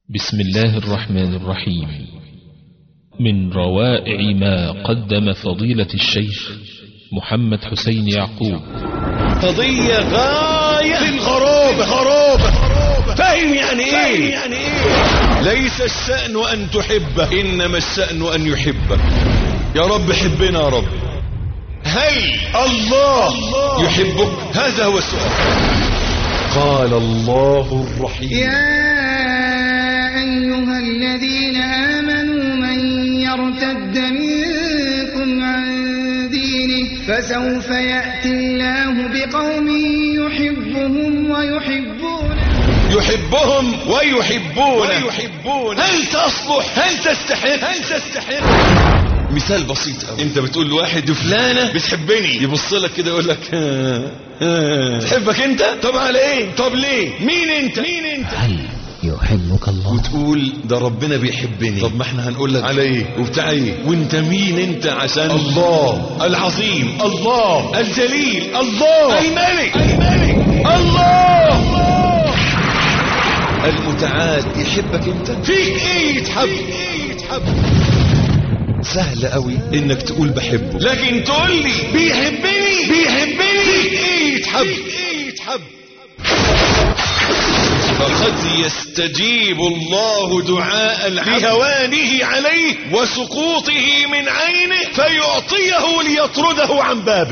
بسم الله الرحمن الرحيم من روائع ما قدم فضيلة الشيخ محمد حسين يعقوب قضية غاية في الغرابة غرابة فاهم يعني ايه يعني ايه ليس الشأن ان تحبه انما الشأن ان يحبك يا رب حبنا يا رب هل الله يحبك هذا هو السؤال قال الله الرحيم يا أيها الذين آمنوا من يرتد منكم عن دينه فسوف يأتي الله بقوم يحبهم ويحبونه يحبهم ويحبون ويحبون هل تصلح هل تستحق هل تستحق مثال بسيط قوي انت بتقول لواحد فلانه بتحبني يبص لك كده يقول لك ها ها تحبك انت طب على ايه طب ليه مين انت مين انت هل يحبك الله وتقول ده ربنا بيحبني طب ما احنا هنقول لك على ايه وبتاع ايه وانت مين انت عشان الله العظيم الله الجليل الله الملك الملك الله المتعال يحبك انت فيك ايه يتحب ايه يتحب سهل قوي انك تقول بحبه لكن تقول لي بيحبني بيحبني فيك ايه يتحب ايه يتحب فقد يستجيب الله دعاء العبد بهوانه عليه وسقوطه من عينه فيعطيه ليطرده عن بابه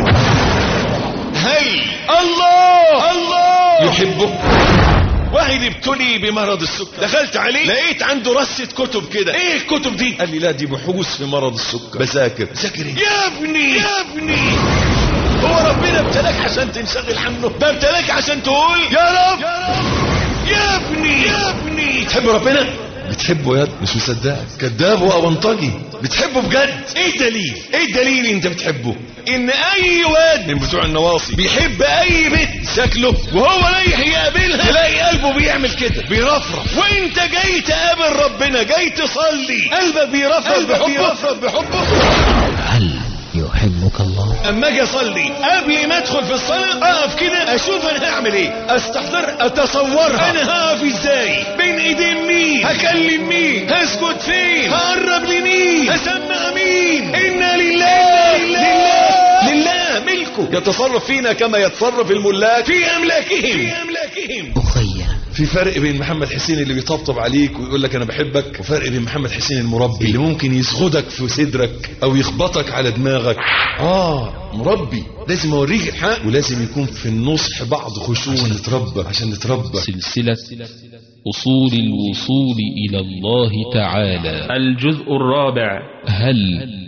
هل الله الله يحبك واحد ابتلي بمرض السكر دخلت عليه لقيت عنده رصة كتب كده ايه الكتب دي قال لي لا دي بحوث في مرض السكر بذاكر ذاكر ايه يا ابني يا ابني هو ربنا ابتلاك عشان تنشغل عنه ده ابتلاك عشان تقول يا رب يا رب يا ابني يا ابني تحب ربنا بتحبه يا مش مصدقك كذاب وأبنطجي بتحبه بجد ايه الدليل ايه الدليل انت بتحبه ان اي واد من بتوع النواصي بيحب اي بنت شكله وهو رايح يقابلها تلاقي قلبه بيعمل كده بيرفرف وانت جاي تقابل ربنا جاي تصلي قلبك بيرفرف بحبه بيرفرف بحبه هل يحبك الله اما اجي اصلي قبل ما ادخل في الصلاه اقف كده اشوف انا هعمل ايه استحضر اتصورها انا هقف ازاي بين ايدين مين هكلم مين هسكت فين هقرب لمين هسمع مين انا لله لله لله ملكه يتصرف فينا كما يتصرف الملاك في املاكهم في املاكهم أخي في فرق بين محمد حسين اللي بيطبطب عليك ويقول لك انا بحبك وفرق بين محمد حسين المربي اللي ممكن يسغدك في صدرك او يخبطك على دماغك اه مربي لازم اوريك الحق ولازم يكون في النصح بعض خشوع عشان نتربى عشان نتربى سلسلة أصول الوصول إلى الله تعالى الجزء الرابع هل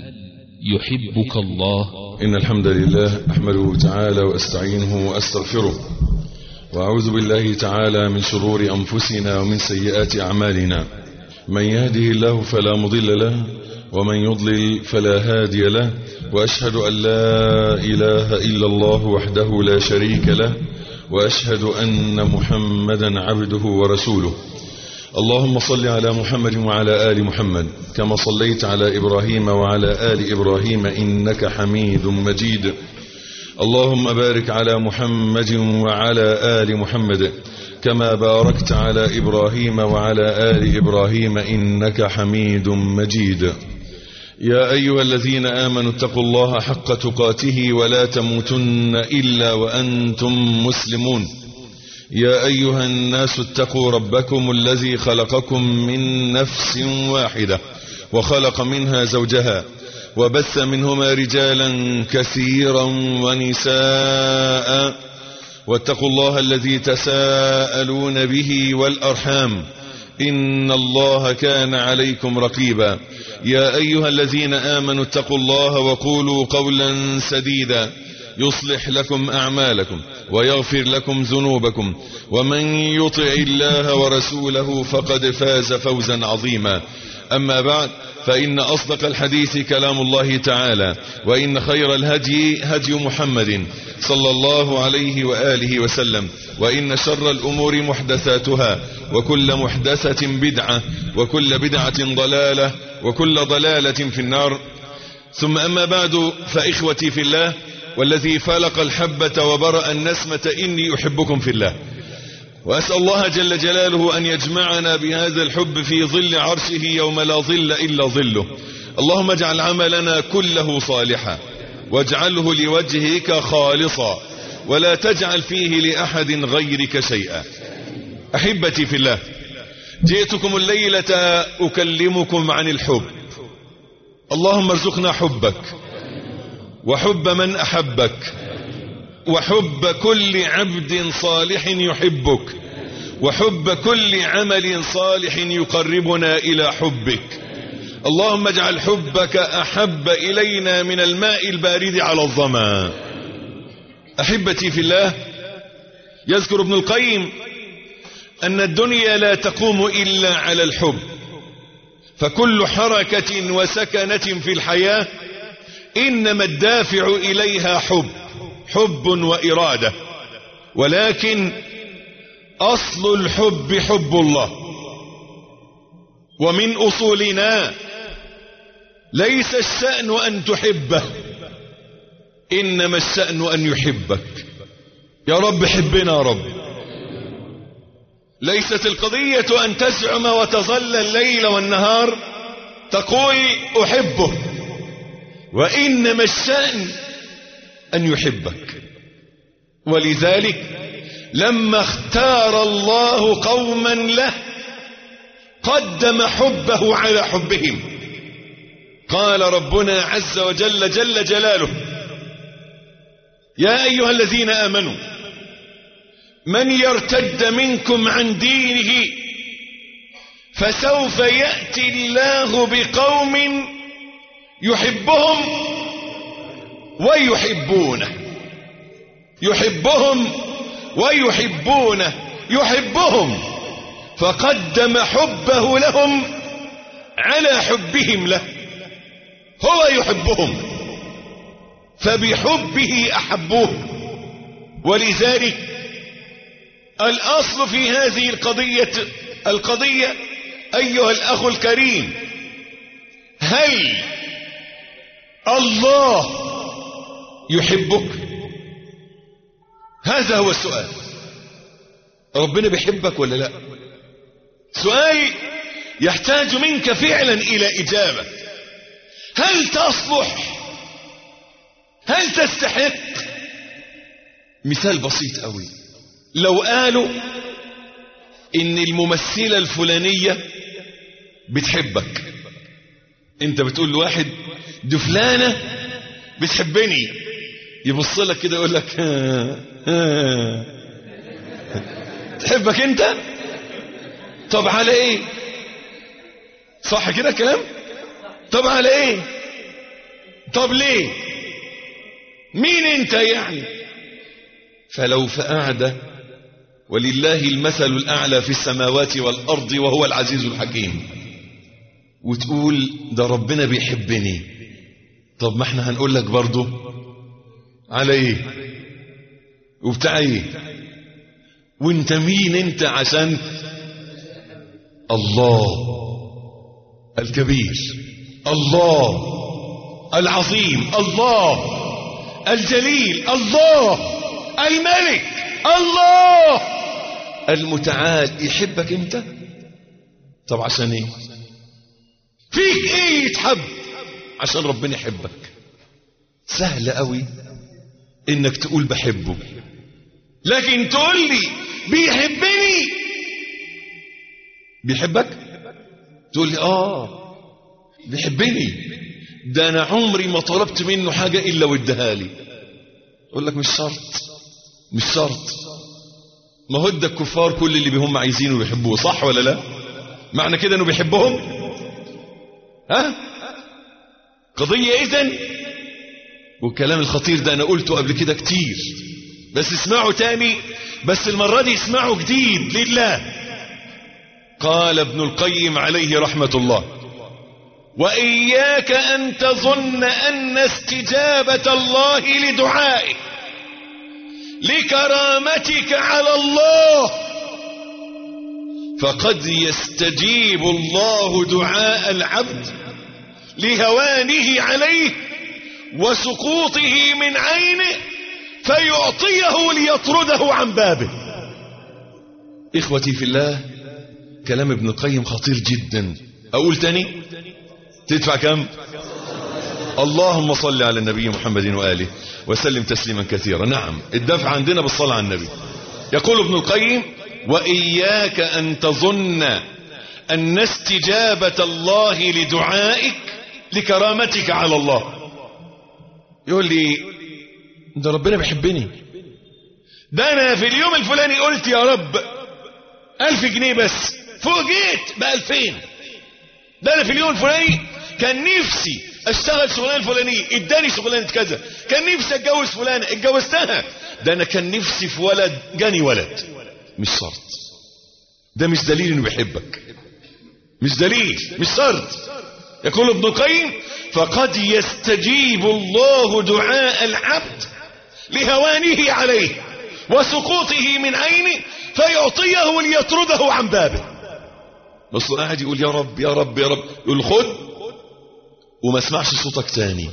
يحبك الله إن الحمد لله أحمده تعالى وأستعينه وأستغفره وأعوذ بالله تعالى من شرور أنفسنا ومن سيئات أعمالنا من يهده الله فلا مضل له ومن يضلل فلا هادي له وأشهد أن لا إله إلا الله وحده لا شريك له وأشهد أن محمدا عبده ورسوله اللهم صل على محمد وعلى آل محمد كما صليت على إبراهيم وعلى آل إبراهيم إنك حميد مجيد اللهم بارك على محمد وعلى آل محمد كما باركت على إبراهيم وعلى آل إبراهيم إنك حميد مجيد يا أيها الذين آمنوا اتقوا الله حق تقاته ولا تموتن إلا وأنتم مسلمون يا أيها الناس اتقوا ربكم الذي خلقكم من نفس واحدة وخلق منها زوجها وبث منهما رجالا كثيرا ونساء واتقوا الله الذي تساءلون به والأرحام إن الله كان عليكم رقيبا يا أيها الذين آمنوا اتقوا الله وقولوا قولا سديدا يصلح لكم أعمالكم ويغفر لكم ذنوبكم ومن يطع الله ورسوله فقد فاز فوزا عظيما أما بعد فإن أصدق الحديث كلام الله تعالى وإن خير الهدي هدي محمد صلى الله عليه وآله وسلم وإن شر الأمور محدثاتها وكل محدثة بدعة وكل بدعة ضلالة وكل ضلالة في النار ثم أما بعد فإخوتي في الله والذي فلق الحبة وبرأ النسمة إني أحبكم في الله وأسأل الله جل جلاله أن يجمعنا بهذا الحب في ظل عرشه يوم لا ظل إلا ظله اللهم اجعل عملنا كله صالحا واجعله لوجهك خالصا ولا تجعل فيه لأحد غيرك شيئا أحبتي في الله جئتكم الليلة أكلمكم عن الحب اللهم ارزقنا حبك وحب من أحبك وحب كل عبد صالح يحبك وحب كل عمل صالح يقربنا إلى حبك اللهم اجعل حبك أحب إلينا من الماء البارد على الظما أحبتي في الله يذكر ابن القيم أن الدنيا لا تقوم إلا على الحب فكل حركة وسكنة في الحياة إنما الدافع إليها حب حب وإرادة ولكن أصل الحب حب الله ومن أصولنا ليس الشأن أن تحبه إنما الشأن أن يحبك يا رب حبنا يا رب ليست القضية أن تزعم وتظل الليل والنهار تقول أحبه وإنما الشأن أن يحبك ولذلك لما اختار الله قوما له قدم حبه على حبهم قال ربنا عز وجل جل جلاله يا أيها الذين آمنوا من يرتد منكم عن دينه فسوف يأتي الله بقوم يحبهم ويحبونه يحبهم ويحبونه يحبهم فقدم حبه لهم على حبهم له هو يحبهم فبحبه أحبوه ولذلك الأصل في هذه القضية القضية أيها الأخ الكريم هل الله يحبك هذا هو السؤال ربنا بيحبك ولا لا سؤال يحتاج منك فعلا إلى إجابة هل تصلح هل تستحق مثال بسيط قوي لو قالوا ان الممثلة الفلانية بتحبك انت بتقول لواحد دي فلانة بتحبني يبص لك كده يقول لك ها ها تحبك انت طب على ايه صح كده الكلام طب على ايه طب ليه مين انت يعني فلو في قعده ولله المثل الأعلى في السماوات والأرض وهو العزيز الحكيم وتقول ده ربنا بيحبني طب ما احنا هنقول لك برضه على ايه وبتاع ايه وانت مين انت عشان الله الكبير الله العظيم الله الجليل الله الملك الله المتعال يحبك انت طب عشان ايه فيك ايه يتحب عشان ربنا يحبك سهل قوي انك تقول بحبه لكن تقول لي بيحبني بيحبك تقول لي اه بيحبني ده انا عمري ما طلبت منه حاجة الا واداها لي اقول لك مش شرط مش شرط ما هو ده الكفار كل اللي بهم عايزينه بيحبوه صح ولا لا معنى كده انه بيحبهم ها قضية اذن والكلام الخطير ده انا قلته قبل كده كتير بس اسمعوا تاني بس المرة دي اسمعوا جديد لله قال ابن القيم عليه رحمة الله وإياك أن تظن أن استجابة الله لدعائك لكرامتك على الله فقد يستجيب الله دعاء العبد لهوانه عليه وسقوطه من عينه فيعطيه ليطرده عن بابه إخوتي في الله كلام ابن القيم خطير جدا أقول تاني تدفع كم اللهم صل على النبي محمد وآله وسلم تسليما كثيرا نعم الدفع عندنا بالصلاة على النبي يقول ابن القيم وإياك أن تظن أن استجابة الله لدعائك لكرامتك على الله يقول لي ده ربنا بيحبني ده أنا في اليوم الفلاني قلت يا رب ألف جنيه بس فوجئت بألفين ده أنا في اليوم الفلاني كان نفسي اشتغل شغلانه فلانيه اداني شغلانه كذا كان نفسي اتجوز فلانه اتجوزتها ده انا كان نفسي في ولد جاني ولد مش شرط ده مش دليل انه بيحبك مش دليل مش شرط يقول ابن القيم فقد يستجيب الله دعاء العبد لهوانه عليه وسقوطه من عينه فيعطيه ليطرده عن بابه بس قاعد يقول يا رب يا رب يا رب يقول خد وما اسمعش صوتك تاني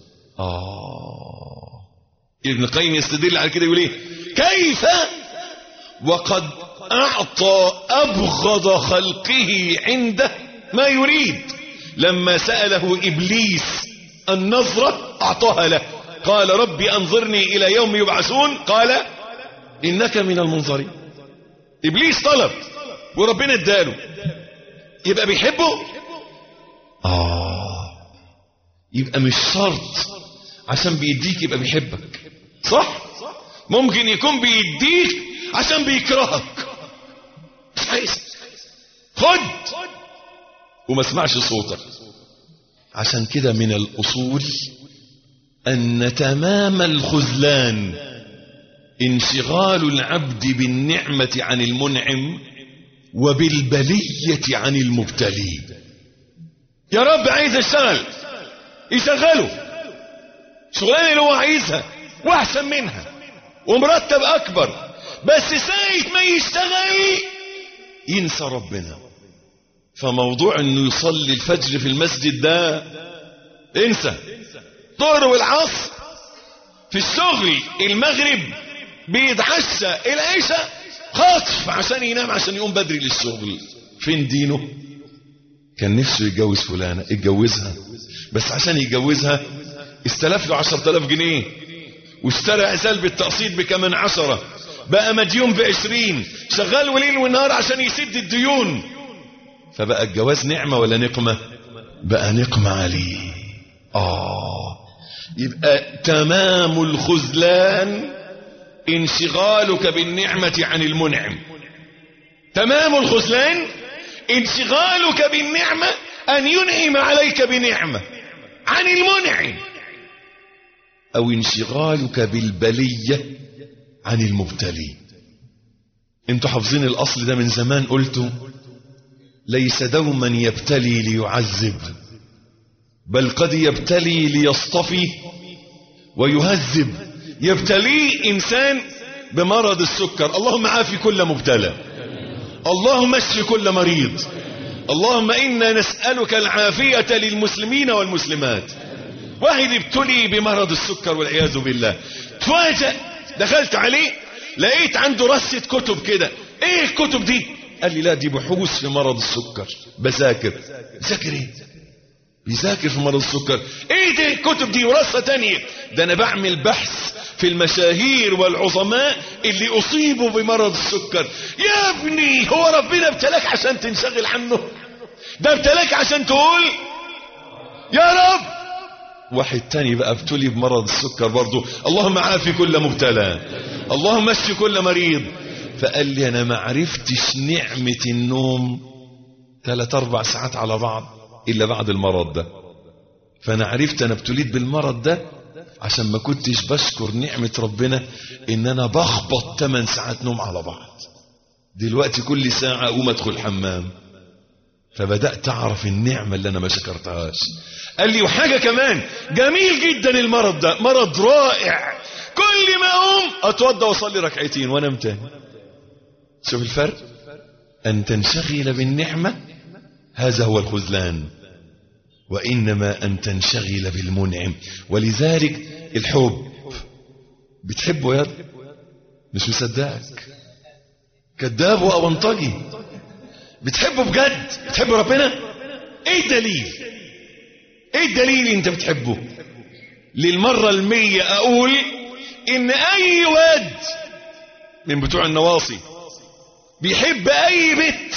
آه ابن القيم يستدل على كده يقول ايه كيف وقد أعطى أبغض خلقه عنده ما يريد لما سأله إبليس النظرة أعطاها له قال ربي أنظرني إلى يوم يبعثون قال إنك من المنظرين إبليس طلب وربنا اداله يبقى بيحبه آه يبقى مش شرط عشان بيديك يبقى بيحبك صح ممكن يكون بيديك عشان بيكرهك مش عايز خد وما اسمعش صوتك عشان كده من الأصول أن تمام الخذلان انشغال العبد بالنعمة عن المنعم وبالبلية عن المبتلي يا رب عايز اشتغل يشغله شغلانه اللي هو عايزها واحسن منها ومرتب اكبر بس ساعة ما يشتغل ينسى ربنا فموضوع انه يصلي الفجر في المسجد ده انسى ظهر والعصر في الشغل المغرب بيتعشى العشاء خاطف عشان ينام عشان يقوم بدري للشغل فين دينه كان نفسه يتجوز فلانة اتجوزها بس عشان يتجوزها استلف له عشرة آلاف جنيه واشترى عزال بالتقسيط بكمان عشرة بقى مديون بعشرين شغال وليل ونهار عشان يسد الديون فبقى الجواز نعمة ولا نقمة بقى نقمة عليه آه يبقى تمام الخذلان انشغالك بالنعمة عن المنعم تمام الخذلان انشغالك بالنعمة أن ينعم عليك بنعمة عن المنعم أو انشغالك بالبلية عن المبتلي انتوا حافظين الأصل ده من زمان قلتوا ليس دوما يبتلي ليعذب بل قد يبتلي ليصطفي ويهذب يبتليه إنسان بمرض السكر اللهم عافي كل مبتلى اللهم اشف كل مريض اللهم إنا نسألك العافية للمسلمين والمسلمات واحد ابتلي بمرض السكر والعياذ بالله تفاجأ دخلت عليه لقيت عنده رصة كتب كده ايه الكتب دي قال لي لا دي بحوث في مرض السكر بذاكر ذاكر ايه بيذاكر في مرض السكر ايه دي الكتب دي ورصة تانية ده انا بعمل بحث في المشاهير والعظماء اللي اصيبوا بمرض السكر يا ابني هو ربنا ابتلاك عشان تنشغل عنه ده ابتلاك عشان تقول يا رب واحد تاني بقى ابتلي بمرض السكر برضه اللهم عافي كل مبتلى اللهم اشفي كل مريض فقال لي انا ما عرفتش نعمة النوم ثلاث اربع ساعات على بعض الا بعد المرض ده فانا عرفت انا ابتليت بالمرض ده عشان ما كنتش بشكر نعمة ربنا ان انا بخبط 8 ساعات نوم على بعض دلوقتي كل ساعة اقوم ادخل الحمام فبدأت اعرف النعمة اللي انا ما شكرتهاش قال لي وحاجة كمان جميل جدا المرض ده مرض رائع كل ما اقوم اتوضى واصلي ركعتين وانام تاني شوف الفرق ان تنشغل بالنعمة هذا هو الخذلان وإنما أن تنشغل بالمنعم ولذلك الحب بتحبه يا مش مصدقك كذاب وأونطجي بتحبه بجد بتحب ربنا ايه الدليل ايه الدليل انت بتحبه للمرة المية اقول ان اي واد من بتوع النواصي بيحب اي بنت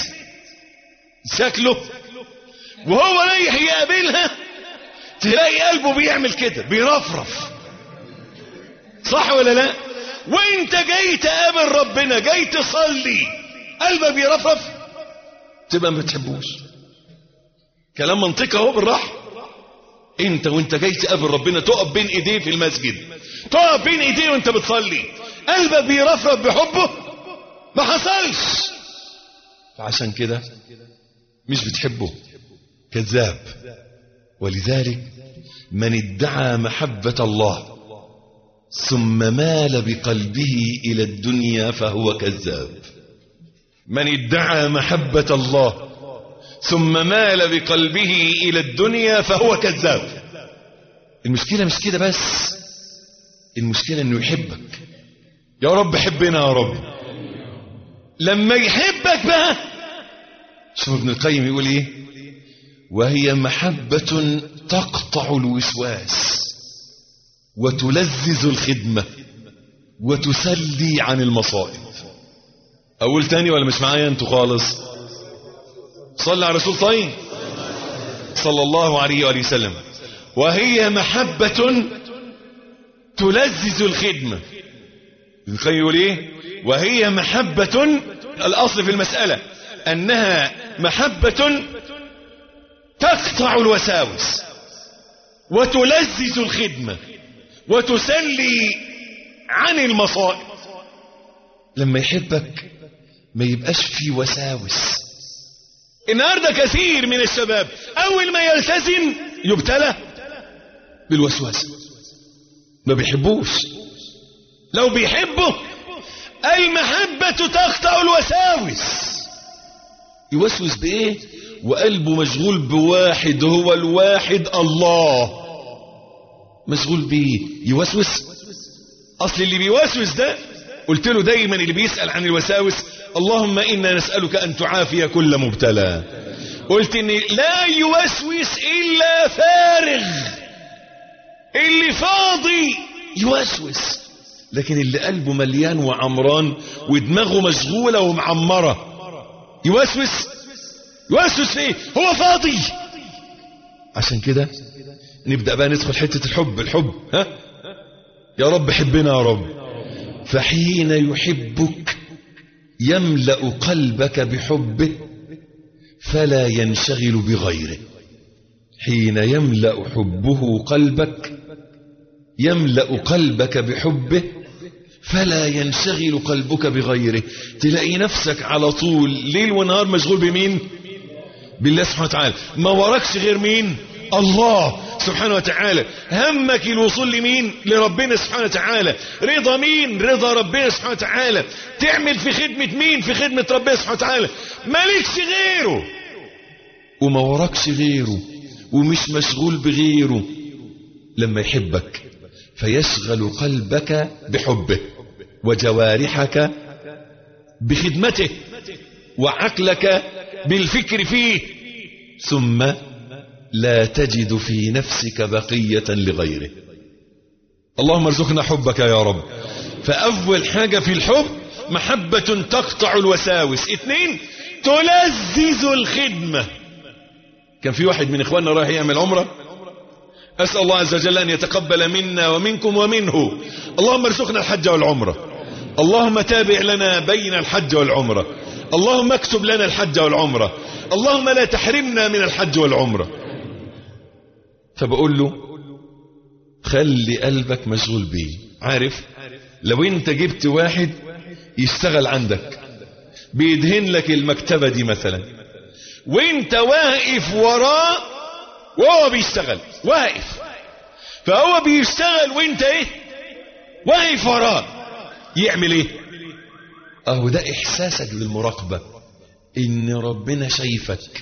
شكله وهو رايح يقابلها تلاقي قلبه بيعمل كده بيرفرف صح ولا لا وانت جاي تقابل ربنا جاي تصلي قلبك بيرفرف تبقى ما بتحبوش كلام منطقي اهو بالراحه انت وانت جاي تقابل ربنا تقف بين ايديه في المسجد تقف بين ايديه وانت بتصلي قلبك بيرفرف بحبه ما حصلش فعشان كده مش بتحبه كذاب ولذلك من ادعى محبة الله ثم مال بقلبه إلى الدنيا فهو كذاب من ادعى محبة الله ثم مال بقلبه إلى الدنيا فهو كذاب المشكلة مش كده بس المشكلة انه يحبك يا رب حبنا يا رب لما يحبك بقى شوف ابن القيم يقول ايه وهي محبة تقطع الوسواس وتلذذ الخدمة وتسلي عن المصائب اقول تاني ولا مش معايا انتوا خالص صلى على رسول طيب صلى الله عليه وآله وسلم وهي محبة تلذذ الخدمة ابن القيم يقول ايه وهي محبة الاصل في المسألة انها محبة تقطع الوساوس وتلذذ الخدمة وتسلي عن المصائب لما يحبك ما يبقاش في وساوس النهارده كثير من الشباب اول ما يلتزم يبتلى بالوسواس ما بيحبوش لو بيحبه المحبة تقطع الوساوس يوسوس بايه وقلبه مشغول بواحد هو الواحد الله مشغول بيه يوسوس اصل اللي بيوسوس ده قلت له دايما اللي بيسأل عن الوساوس اللهم إنا نسألك أن تعافي كل مبتلى قلت إن لا يوسوس إلا فارغ اللي فاضي يوسوس لكن اللي قلبه مليان وعمران ودماغه مشغولة ومعمرة يوسوس يوسوس فيه هو فاضي عشان كده نبدأ بقى ندخل حتة الحب الحب ها يا رب حبنا يا رب فحين يحبك يملأ قلبك بحبه فلا ينشغل بغيره حين يملأ حبه قلبك يملأ قلبك بحبه فلا ينشغل قلبك بغيره تلاقي نفسك على طول ليل ونهار مشغول بمين بالله سبحانه وتعالى ما وراكش غير مين الله سبحانه وتعالى همك الوصول لمين لربنا سبحانه وتعالى رضا مين رضا ربنا سبحانه وتعالى تعمل في خدمة مين في خدمة ربنا سبحانه وتعالى مالكش غيره وما وراكش غيره ومش مشغول بغيره لما يحبك فيشغل قلبك بحبه وجوارحك بخدمته وعقلك بالفكر فيه ثم لا تجد في نفسك بقية لغيره اللهم ارزقنا حبك يا رب فأول حاجة في الحب محبة تقطع الوساوس اثنين تلذذ الخدمة كان في واحد من اخواننا رايح يعمل عمره أسأل الله عز وجل أن يتقبل منا ومنكم ومنه اللهم ارزقنا الحج والعمرة اللهم تابع لنا بين الحج والعمرة اللهم اكتب لنا الحج والعمرة اللهم لا تحرمنا من الحج والعمرة فبقول له خلي قلبك مشغول بيه عارف لو انت جبت واحد يشتغل عندك بيدهن لك المكتبة دي مثلا وانت واقف وراه وهو بيشتغل واقف فهو بيشتغل وانت ايه واقف وراه يعمل ايه اهو ده احساسك بالمراقبة ان ربنا شايفك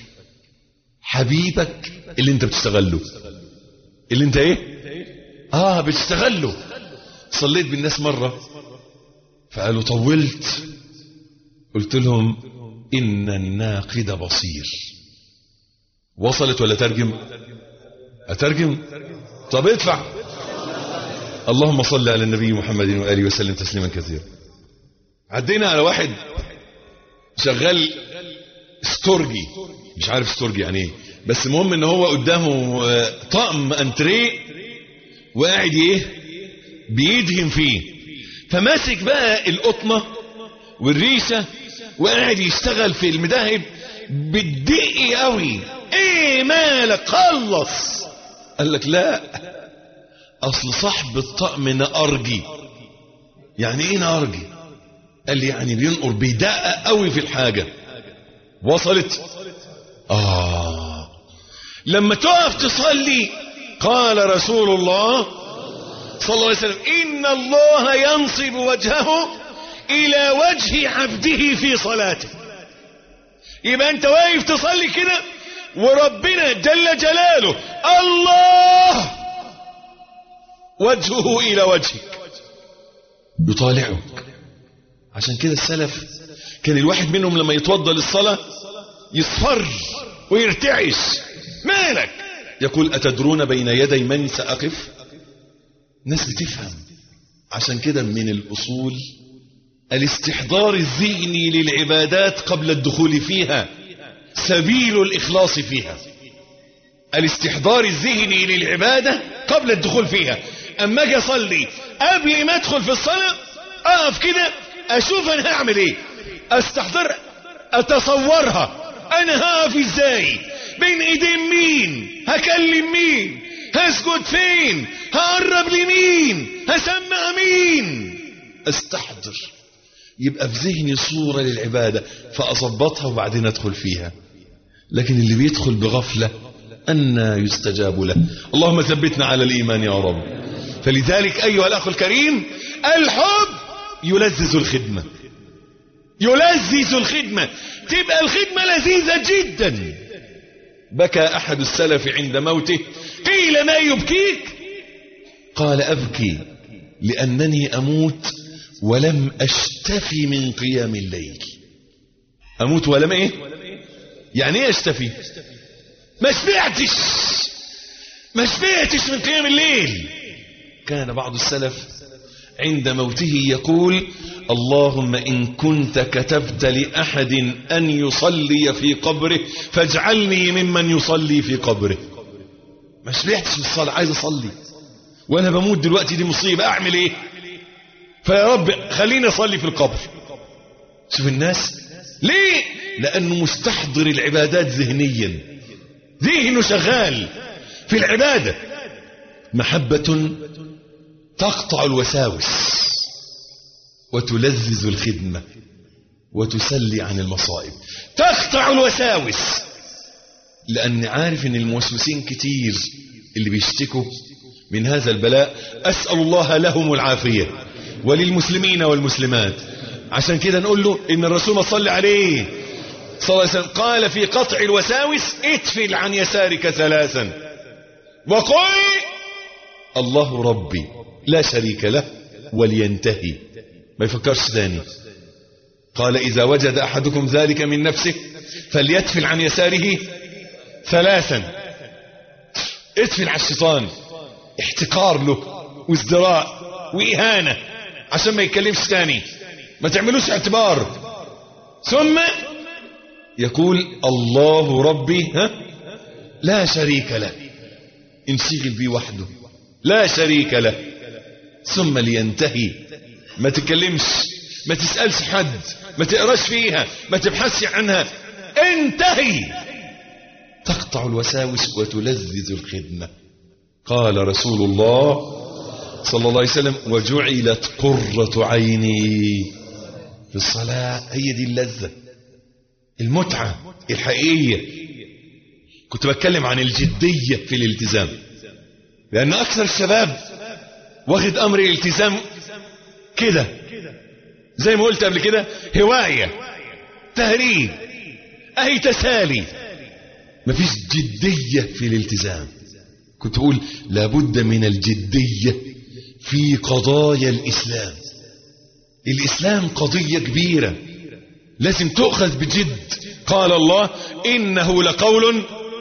حبيبك اللي انت بتشتغل له اللي انت ايه اه بتشتغل له صليت بالناس مرة فقالوا طولت قلت لهم إن الناقد بصير وصلت ولا ترجم أترجم طب ادفع اللهم صل على النبي محمد وآله وسلم تسليما كثيرا عدينا على واحد شغال ستورجي مش عارف ستورجي يعني ايه بس المهم ان هو قدامه آه، طقم انتريه وقاعد ايه بيدهن فيه فماسك بقى القطنه والريشه وقاعد يشتغل في المداهب بالدقي قوي ايه مالك خلص قال لك لا اصل صاحب الطقم نقرجي يعني ايه نقرجي قال لي يعني بينقر بيدقق قوي في الحاجه وصلت آه لما تقف تصلي قال رسول الله صلى الله عليه وسلم إن الله ينصب وجهه إلى وجه عبده في صلاته يبقى أنت واقف تصلي كده وربنا جل جلاله الله وجهه إلى وجهك يطالعك عشان كده السلف كان الواحد منهم لما يتوضى للصلاة يصفر ويرتعش مالك يقول أتدرون بين يدي من سأقف ناس بتفهم عشان كده من الأصول الاستحضار الذهني للعبادات قبل الدخول فيها سبيل الإخلاص فيها الاستحضار الذهني للعبادة قبل الدخول فيها أما أجي أصلي قبل ما أدخل في الصلاة أقف كده أشوف أنا هعمل إيه أستحضر أتصورها أنا هقف إزاي بين إيدين مين هكلم مين هسجد فين هقرب لمين هسمع مين استحضر يبقى في ذهني صورة للعبادة فأظبطها وبعدين أدخل فيها لكن اللي بيدخل بغفلة أن يستجاب له اللهم ثبتنا على الإيمان يا رب فلذلك أيها الأخ الكريم الحب يلذذ الخدمة يلذذ الخدمة تبقى الخدمة لذيذة جدا بكى أحد السلف عند موته قيل ما يبكيك قال أبكي لأنني أموت ولم أشتفي من قيام الليل أموت ولم إيه يعني إيه أشتفي ما شبعتش ما شبعتش من قيام الليل كان بعض السلف عند موته يقول اللهم إن كنت كتبت لأحد أن يصلي في قبره فاجعلني ممن يصلي في قبره ما شبعتش من الصلاة عايز أصلي وأنا بموت دلوقتي دي مصيبة أعمل إيه فيا رب خليني أصلي في القبر شوف الناس ليه لأنه مستحضر العبادات ذهنيا ذهنه شغال في العبادة محبة تقطع الوساوس وتلذذ الخدمة وتسلي عن المصائب تقطع الوساوس لأن عارف أن الموسوسين كتير اللي بيشتكوا من هذا البلاء أسأل الله لهم العافية وللمسلمين والمسلمات عشان كده نقول له إن الرسول صلى عليه صلى الله عليه وسلم قال في قطع الوساوس اتفل عن يسارك ثلاثا وقل الله ربي لا شريك له ولينتهي ما يفكرش ثاني قال إذا وجد أحدكم ذلك من نفسه فليتفل عن يساره ثلاثا اتفل على الشيطان احتقار له وازدراء وإهانة عشان ما يتكلمش ثاني ما تعملوش اعتبار ثم يقول الله ربي ها لا شريك له انشغل بيه وحده لا شريك له ثم لينتهي ما تتكلمش ما تسألش حد ما تقراش فيها ما تبحثش عنها انتهي تقطع الوساوس وتلذذ الخدمة قال رسول الله صلى الله عليه وسلم وجعلت قرة عيني في الصلاة هي دي اللذة المتعة الحقيقية كنت بتكلم عن الجدية في الالتزام لأن أكثر الشباب واخد أمر الالتزام كده زي ما قلت قبل كده هواية تهريب أهي تسالي مفيش جدية في الالتزام كنت أقول لابد من الجدية في قضايا الإسلام الإسلام قضية كبيرة لازم تؤخذ بجد قال الله إنه لقول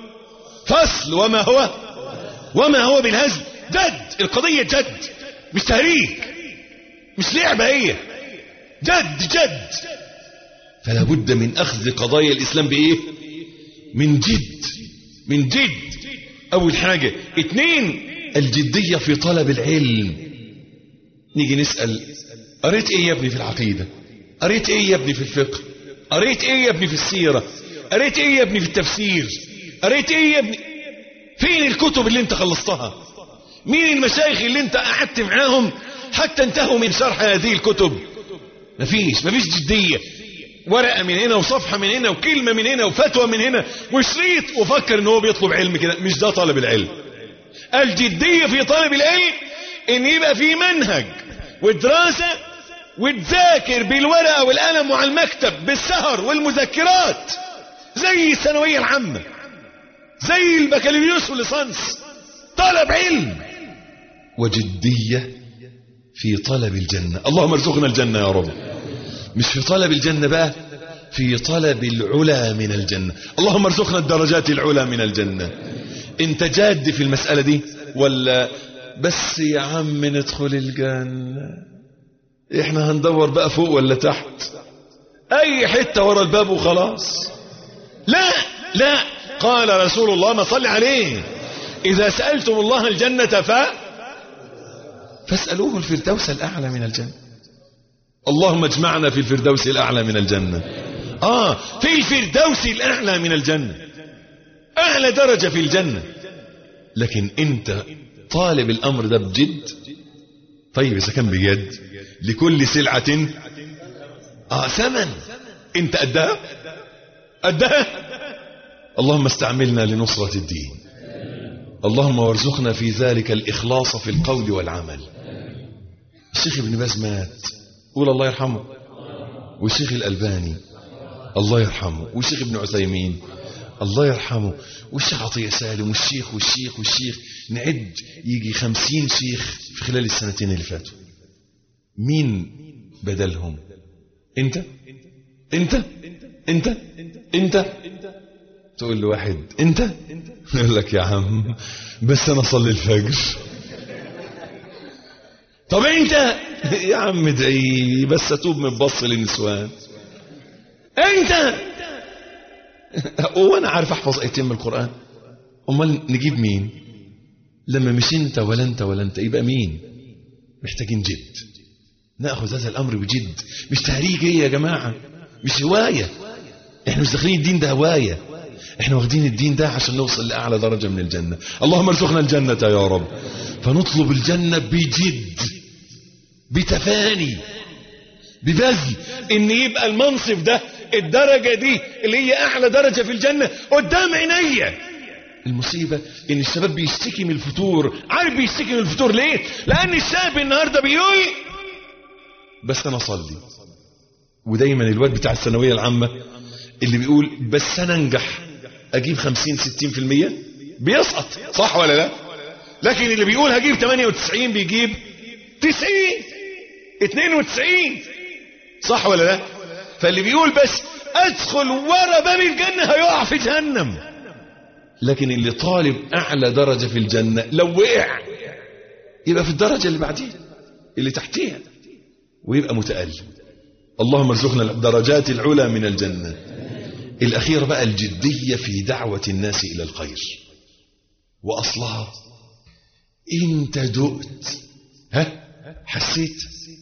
فصل وما هو وما هو بالهزل جد القضية جد مش تهريج مش لعبة هي جد جد فلا بد من أخذ قضايا الإسلام بإيه من جد من جد أول حاجة اتنين الجدية في طلب العلم نيجي نسأل قريت ايه يا ابني في العقيدة قريت ايه يا ابني في الفقه قريت ايه يا ابني في السيرة قريت ايه يا ابني في التفسير قريت ايه يا ابني فين الكتب اللي انت خلصتها مين المشايخ اللي انت قعدت معاهم حتى انتهوا من شرح هذه الكتب مفيش مفيش جدية ورقة من هنا وصفحة من هنا وكلمة من هنا وفتوى من هنا وشريط وفكر ان هو بيطلب علم كده مش ده طلب العلم الجدية في طلب العلم ان يبقى في منهج ودراسة وتذاكر بالورقة والقلم وعلى المكتب بالسهر والمذكرات زي الثانوية العامة زي البكالوريوس والليسانس طلب علم وجدية في طلب الجنة اللهم ارزقنا الجنة يا رب مش في طلب الجنة بقى في طلب العلا من الجنة اللهم ارزقنا الدرجات العلا من الجنة انت جاد في المسألة دي ولا بس يا عم ندخل الجنة احنا هندور بقى فوق ولا تحت اي حتة ورا الباب وخلاص لا لا قال رسول الله ما صلي عليه اذا سألتم الله الجنة ف فاسألوه الفردوس الاعلى من الجنة اللهم اجمعنا في الفردوس الاعلى من الجنة اه في الفردوس الاعلى من الجنة اعلى درجة في الجنة لكن انت طالب الامر ده بجد طيب اذا كان بجد لكل سلعة اه ثمن انت قدها قدها اللهم استعملنا لنصرة الدين اللهم وارزقنا في ذلك الإخلاص في القول والعمل الشيخ ابن باز مات قول الله يرحمه والشيخ الألباني الله يرحمه والشيخ ابن عثيمين الله يرحمه والشيخ عطية سالم والشيخ والشيخ والشيخ نعد يجي خمسين شيخ في خلال السنتين اللي فاتوا مين بدلهم انت انت انت انت تقول لواحد انت يقول لك يا عم بس انا اصلي الفجر طب انت يا عم ادعي بس اتوب من بص للنسوان انت وانا عارف احفظ ايتين من القران امال نجيب مين لما مش انت ولا انت ولا انت يبقى مين محتاجين جد ناخذ هذا الامر بجد مش تهريج ايه يا جماعه مش هوايه احنا مش داخلين الدين ده هوايه احنا واخدين الدين ده عشان نوصل لاعلى درجه من الجنه اللهم ارزقنا الجنه يا رب فنطلب الجنه بجد بتفاني ببذل ان يبقى المنصب ده الدرجه دي اللي هي اعلى درجه في الجنه قدام عينيا المصيبة ان الشباب بيشتكي من الفتور عارف بيشتكي من الفتور ليه لان الشاب النهاردة بيقول بس انا اصلي ودايما الواد بتاع الثانوية العامة اللي بيقول بس انا انجح اجيب 50 60% بيسقط صح ولا لا لكن اللي بيقول هجيب 98 بيجيب 90 92 صح ولا لا فاللي بيقول بس ادخل ورا باب الجنة هيقع في جهنم لكن اللي طالب اعلى درجة في الجنة لو وقع يبقى في الدرجة اللي بعديها اللي تحتيها ويبقى متألم اللهم ارزقنا الدرجات العلى من الجنة الأخير بقى الجدية في دعوة الناس إلى الخير وأصلها انت دقت ها حسيت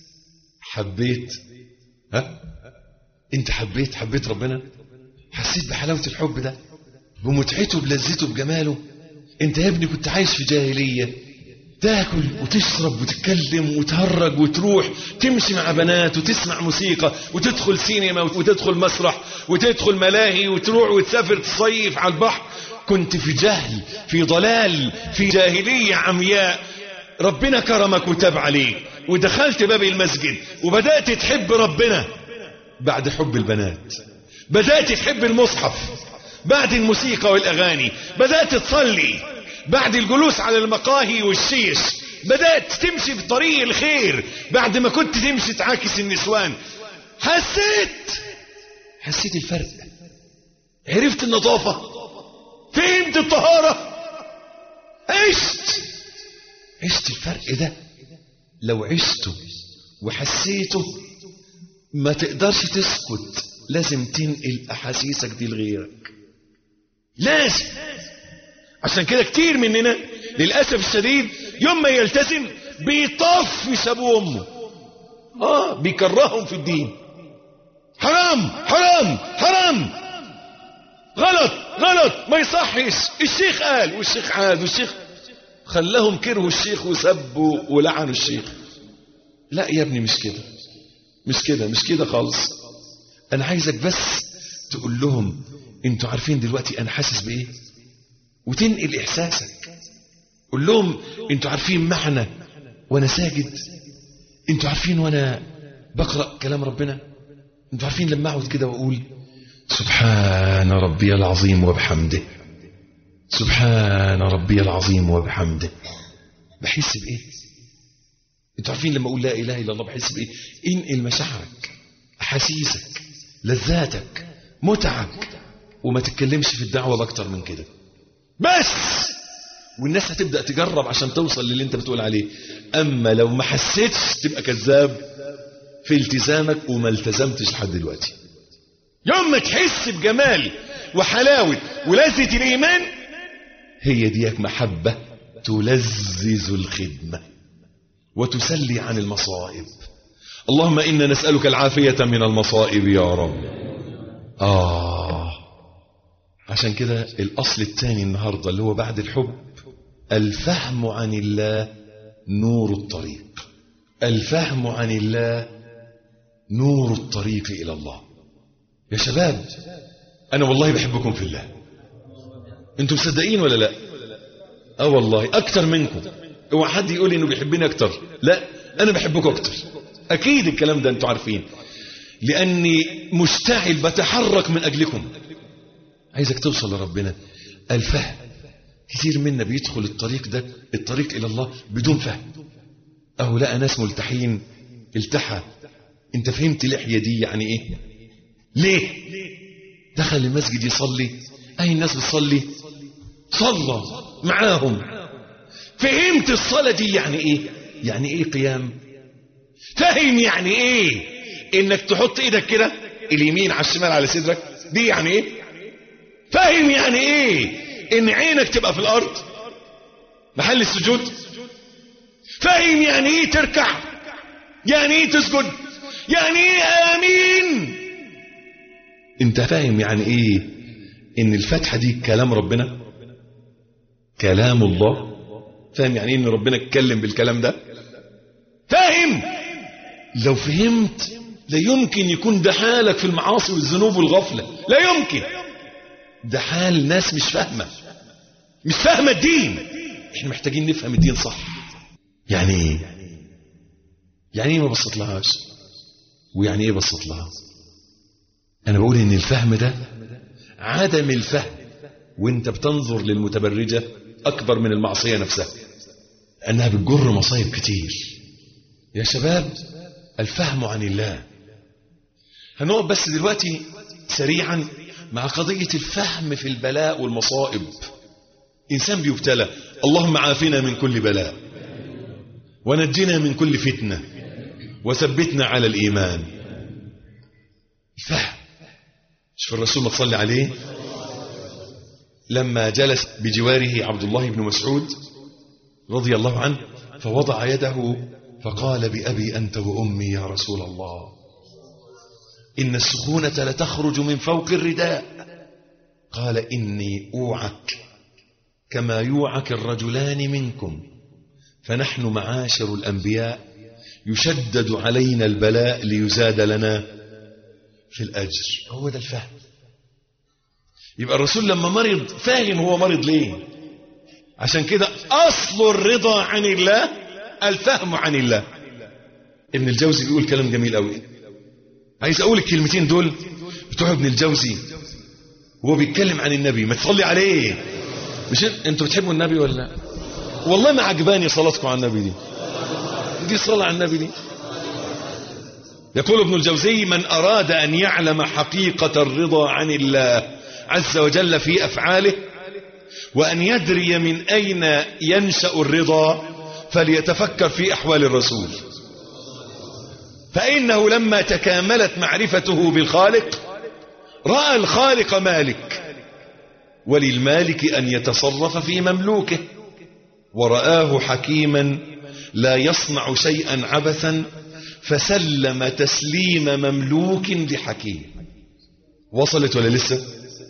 حبيت ها انت حبيت حبيت ربنا حسيت بحلاوة الحب ده بمتعته بلذته بجماله انت يا ابني كنت عايش في جاهلية تاكل وتشرب وتتكلم وتهرج وتروح تمشي مع بنات وتسمع موسيقى وتدخل سينما وتدخل مسرح وتدخل ملاهي وتروح وتسافر تصيف على البحر كنت في جهل في ضلال في جاهلية عمياء ربنا كرمك وتاب عليك ودخلت باب المسجد وبدأت تحب ربنا بعد حب البنات بدأت تحب المصحف بعد الموسيقى والأغاني بدأت تصلي بعد الجلوس على المقاهي والشيش بدأت تمشي في طريق الخير بعد ما كنت تمشي تعاكس النسوان حسيت حسيت الفرق عرفت النظافة فهمت الطهارة عشت عشت الفرق ده لو عشته وحسيته ما تقدرش تسكت لازم تنقل أحاسيسك دي لغيرك لازم عشان كده كتير مننا للأسف الشديد يوم ما يلتزم بيطفش أبوه وأمه آه بيكرههم في الدين حرام حرام حرام غلط غلط ما يصحش الشيخ قال والشيخ عاد والشيخ خلاهم كرهوا الشيخ وسبوا ولعنوا الشيخ لا يا ابني مش كده مش كده مش كده خالص انا عايزك بس تقول لهم انتوا عارفين دلوقتي انا حاسس بايه وتنقل احساسك قول لهم انتوا عارفين معنى وانا ساجد انتوا عارفين وانا بقرا كلام ربنا انتوا عارفين لما اقعد كده واقول سبحان ربي العظيم وبحمده سبحان ربي العظيم وبحمده بحس بايه انتوا عارفين لما اقول لا اله الا الله بحس بايه انقل مشاعرك احاسيسك لذاتك متعك وما تتكلمش في الدعوه باكتر من كده بس والناس هتبدا تجرب عشان توصل للي انت بتقول عليه اما لو ما حسيتش تبقى كذاب في التزامك وما التزمتش لحد دلوقتي يوم ما تحس بجمال وحلاوه ولذه الايمان هي ديك محبه تلذذ الخدمه وتسلي عن المصائب اللهم إنا نسألك العافية من المصائب يا رب آه عشان كده الأصل الثاني النهاردة اللي هو بعد الحب الفهم عن الله نور الطريق الفهم عن الله نور الطريق إلى الله يا شباب أنا والله بحبكم في الله أنتم مصدقين ولا لا اه والله أكتر منكم اوعى حد يقول لي انه بيحبني اكتر لا انا بحبكم اكتر اكيد الكلام ده انتوا عارفين لاني مشتعل بتحرك من اجلكم عايزك توصل لربنا الفهم كتير منا بيدخل الطريق ده الطريق الى الله بدون فهم اهو لقى ناس ملتحين التحى انت فهمت لحيه دي يعني ايه ليه دخل المسجد يصلي اي الناس بتصلي صلى معاهم فهمت الصلاة دي يعني ايه يعني ايه قيام فاهم يعني ايه انك تحط ايدك كده اليمين على الشمال على صدرك دي يعني ايه فاهم يعني ايه ان عينك تبقى في الارض محل السجود فاهم يعني ايه تركع يعني ايه تسجد يعني ايه امين انت فاهم يعني ايه ان الفتحة دي كلام ربنا كلام الله فاهم يعني ايه ان ربنا اتكلم بالكلام ده فاهم لو فهمت لا يمكن يكون ده حالك في المعاصي والذنوب والغفلة لا يمكن ده حال ناس مش فاهمة مش فاهمة الدين احنا محتاجين نفهم الدين صح يعني ايه يعني ايه ما بسط لهاش ويعني ايه بسط لها انا بقول ان الفهم ده عدم الفهم وانت بتنظر للمتبرجة اكبر من المعصية نفسها انها بتجر مصايب كتير يا شباب الفهم عن الله هنقف بس دلوقتي سريعا مع قضية الفهم في البلاء والمصائب إنسان بيبتلى اللهم عافنا من كل بلاء ونجنا من كل فتنة وثبتنا على الإيمان الفهم شوف الرسول ما تصلي عليه لما جلس بجواره عبد الله بن مسعود رضي الله عنه فوضع يده فقال بأبي أنت وأمي يا رسول الله إن السخونة لتخرج من فوق الرداء قال إني أوعك كما يوعك الرجلان منكم فنحن معاشر الأنبياء يشدد علينا البلاء ليزاد لنا في الأجر هو ده الفهم يبقى الرسول لما مرض فاهم هو مرض ليه عشان كده أصل الرضا عن الله الفهم عن الله ابن الجوزي بيقول كلام جميل قوي عايز اقول الكلمتين دول بتوع ابن الجوزي وهو بيتكلم عن النبي ما تصلي عليه مش انتوا بتحبوا النبي ولا والله ما عجباني صلاتكم على النبي دي دي صلاة على النبي دي يقول ابن الجوزي من أراد أن يعلم حقيقة الرضا عن الله عز وجل في أفعاله وأن يدري من أين ينشأ الرضا فليتفكر في أحوال الرسول فإنه لما تكاملت معرفته بالخالق رأى الخالق مالك وللمالك أن يتصرف في مملوكه ورآه حكيما لا يصنع شيئا عبثا فسلم تسليم مملوك لحكيم وصلت ولا لسه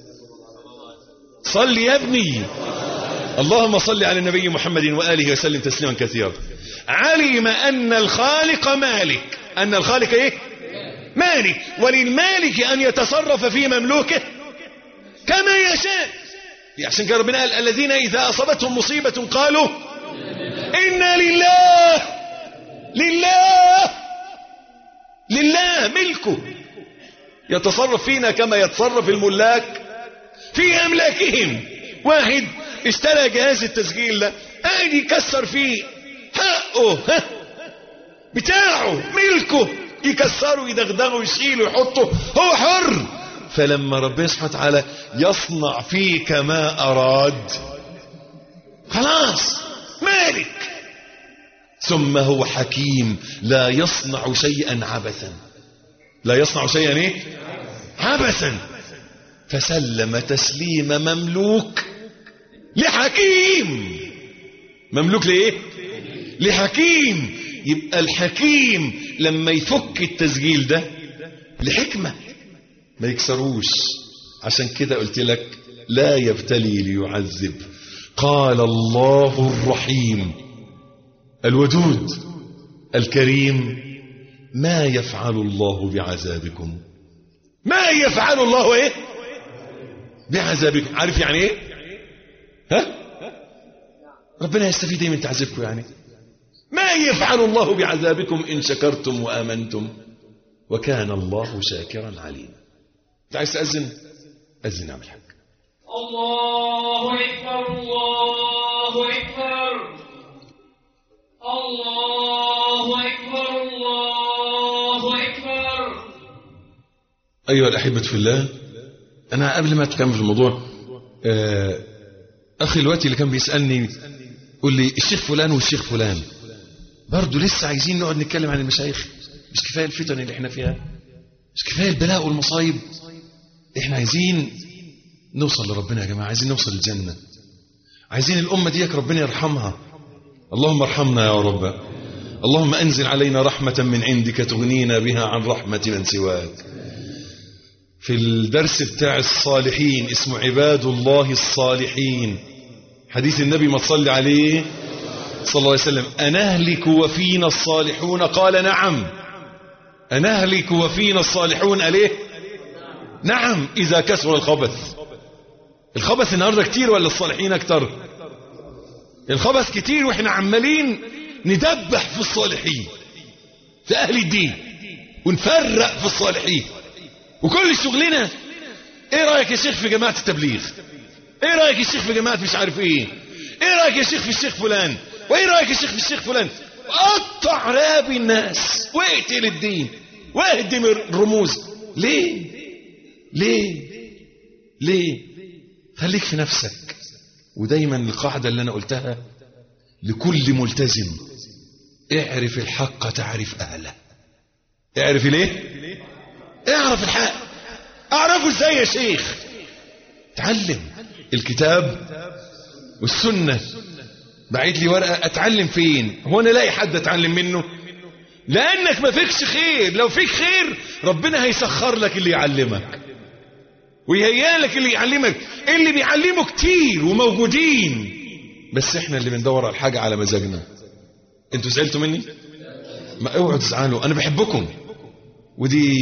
صل يا ابني اللهم صل على النبي محمد وآله وسلم تسليما كثيرا علم أن الخالق مالك أن الخالق إيه مالك وللمالك أن يتصرف في مملوكه كما يشاء عشان كده ربنا قال الذين إذا أصابتهم مصيبة قالوا إنا لله لله لله ملكه يتصرف فينا كما يتصرف الملاك في أملاكهم واحد اشترى جهاز التسجيل ده قاعد يكسر فيه حقه ها بتاعه ملكه يكسره يدغدغه يشيله يحطه هو حر فلما ربنا سبحانه وتعالى يصنع فيك ما أراد خلاص مالك ثم هو حكيم لا يصنع شيئا عبثا لا يصنع شيئا ايه عبثا فسلم تسليم مملوك لحكيم مملوك لايه لحكيم يبقى الحكيم لما يفك التسجيل ده لحكمة ما يكسروش عشان كده قلت لك لا يبتلي ليعذب قال الله الرحيم الودود الكريم ما يفعل الله بعذابكم ما يفعل الله ايه بعذابكم عارف يعني ايه ها ربنا يستفيد ايه من تعذيبكم يعني ما يفعل الله بعذابكم ان شكرتم وامنتم وكان الله شاكرا عليما انت عايز تاذن اذن اعمل حاجه الله أكبر الله أكبر الله أكبر الله أكبر أيها الأحبة في الله أنا قبل ما أتكلم في الموضوع آه، أخي الوقت اللي كان بيسألني قول لي الشيخ فلان والشيخ فلان برضه لسه عايزين نقعد نتكلم عن المشايخ مش كفاية الفتن اللي احنا فيها مش كفاية البلاء والمصايب احنا عايزين نوصل لربنا يا جماعة عايزين نوصل للجنة عايزين الأمة ديك ربنا يرحمها اللهم ارحمنا يا رب اللهم أنزل علينا رحمة من عندك تغنينا بها عن رحمة من سواك في الدرس بتاع الصالحين اسمه عباد الله الصالحين حديث النبي ما تصلي عليه صلى الله عليه وسلم أنهلك وفينا الصالحون قال نعم أنهلك وفينا الصالحون أليه نعم إذا كسر الخبث الخبث النهاردة كتير ولا الصالحين أكتر الخبث كتير وإحنا عمالين ندبح في الصالحين في أهل الدين ونفرق في الصالحين وكل شغلنا ايه رأيك يا شيخ في جماعة التبليغ ايه رأيك يا شيخ في جماعة مش عارف ايه ايه رأيك يا شيخ في الشيخ فلان وايه رأيك يا شيخ في الشيخ فلان قطع راب الناس واقتل الدين واهدم الرموز ليه ليه ليه خليك في نفسك ودايما القاعدة اللي انا قلتها لكل ملتزم اعرف الحق تعرف اهله اعرف ليه اعرف الحق اعرفه ازاي يا شيخ تعلم الكتاب والسنة بعت لي ورقة اتعلم فين هو انا الاقي حد اتعلم منه لانك ما فيكش خير لو فيك خير ربنا هيسخر لك اللي يعلمك ويهيئ لك اللي يعلمك اللي بيعلموا كتير وموجودين بس احنا اللي بندور على الحاجة على مزاجنا انتوا زعلتوا مني ما اوعوا تزعلوا انا بحبكم ودي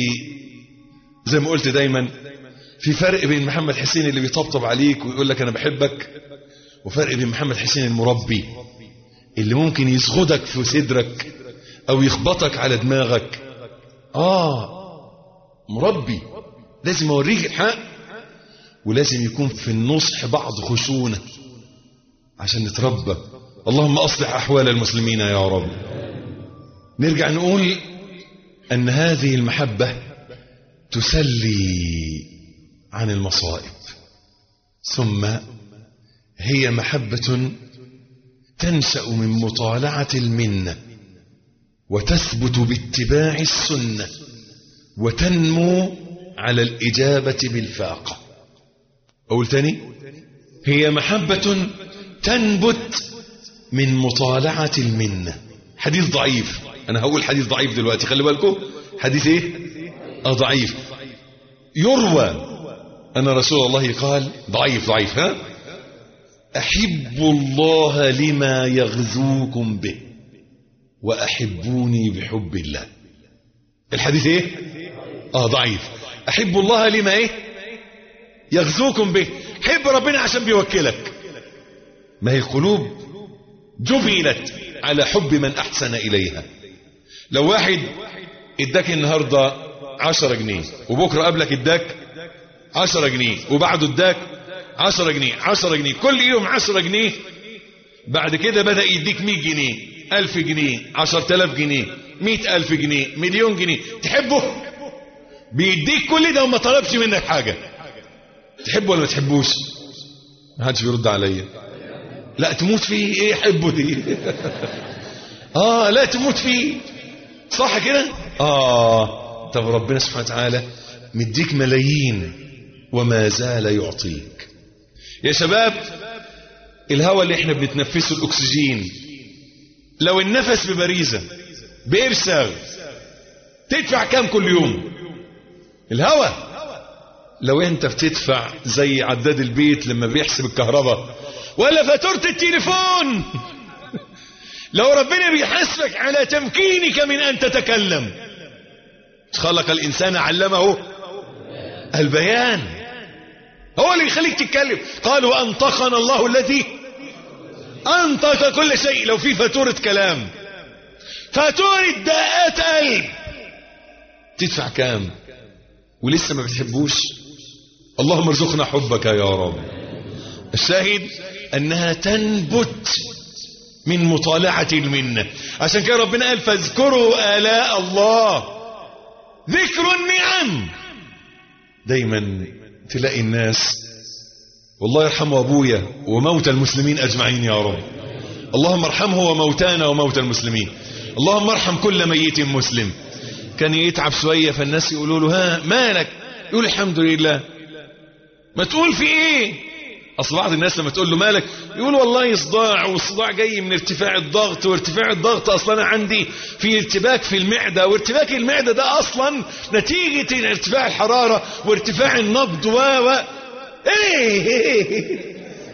زي ما قلت دايما في فرق بين محمد حسين اللي بيطبطب عليك ويقول لك انا بحبك وفرق بين محمد حسين المربي اللي ممكن يسغدك في صدرك او يخبطك على دماغك اه مربي لازم اوريك الحق ولازم يكون في النصح بعض خشونة عشان نتربى اللهم اصلح احوال المسلمين يا رب نرجع نقول أن هذه المحبة تسلي عن المصائب ثم هي محبة تنشأ من مطالعة المنة وتثبت باتباع السنة وتنمو على الإجابة بالفاقة أقول تاني هي محبة تنبت من مطالعة المنة حديث ضعيف أنا هقول حديث ضعيف دلوقتي خلي بالكم حديث إيه آه ضعيف يروى أن رسول الله قال ضعيف ضعيف ها أحب الله لما يغزوكم به وأحبوني بحب الله الحديث إيه آه ضعيف أحب الله لما إيه يغزوكم به حب ربنا عشان بيوكلك ما هي القلوب جبلت على حب من أحسن إليها لو واحد اداك النهاردة عشرة جنيه وبكرة قبلك اداك عشرة جنيه وبعده اداك عشرة جنيه عشرة جنيه كل يوم عشرة جنيه بعد كده بدأ يديك مية جنيه ألف جنيه عشر تلاف جنيه مئة ألف جنيه مليون جنيه تحبه بيديك كل ده وما طلبش منك حاجة تحبه ولا ما تحبوش ما حدش بيرد عليا لا تموت فيه ايه حبه دي اه لا تموت فيه صح كده اه طب ربنا سبحانه وتعالى مديك ملايين وما زال يعطيك يا شباب الهواء اللي احنا بنتنفسه الاكسجين لو النفس ببريزة بإرساغ تدفع كام كل يوم الهواء لو انت بتدفع زي عداد البيت لما بيحسب الكهرباء ولا فاتورة التليفون لو ربنا بيحاسبك على تمكينك من ان تتكلم خلق الانسان علمه البيان هو اللي يخليك تتكلم قالوا انطقنا الله الذي انطق كل شيء لو في فاتورة كلام فاتورة دقات قلب تدفع كام ولسه ما بتحبوش اللهم ارزقنا حبك يا رب الشاهد انها تنبت من مطالعة المنة عشان كده ربنا قال فاذكروا آلاء الله ذكر النعم دايما تلاقي الناس والله يرحمه أبويا وموتى المسلمين أجمعين يا رب اللهم ارحمه وموتانا وموتى المسلمين اللهم ارحم كل ميت مسلم كان يتعب شوية فالناس يقولوا له ها مالك يقول الحمد لله ما تقول في ايه اصل بعض الناس لما تقول له مالك يقول والله صداع والصداع جاي من ارتفاع الضغط وارتفاع الضغط اصلا انا عندي في ارتباك في المعده وارتباك المعده ده اصلا نتيجه ارتفاع الحراره وارتفاع النبض و و ايه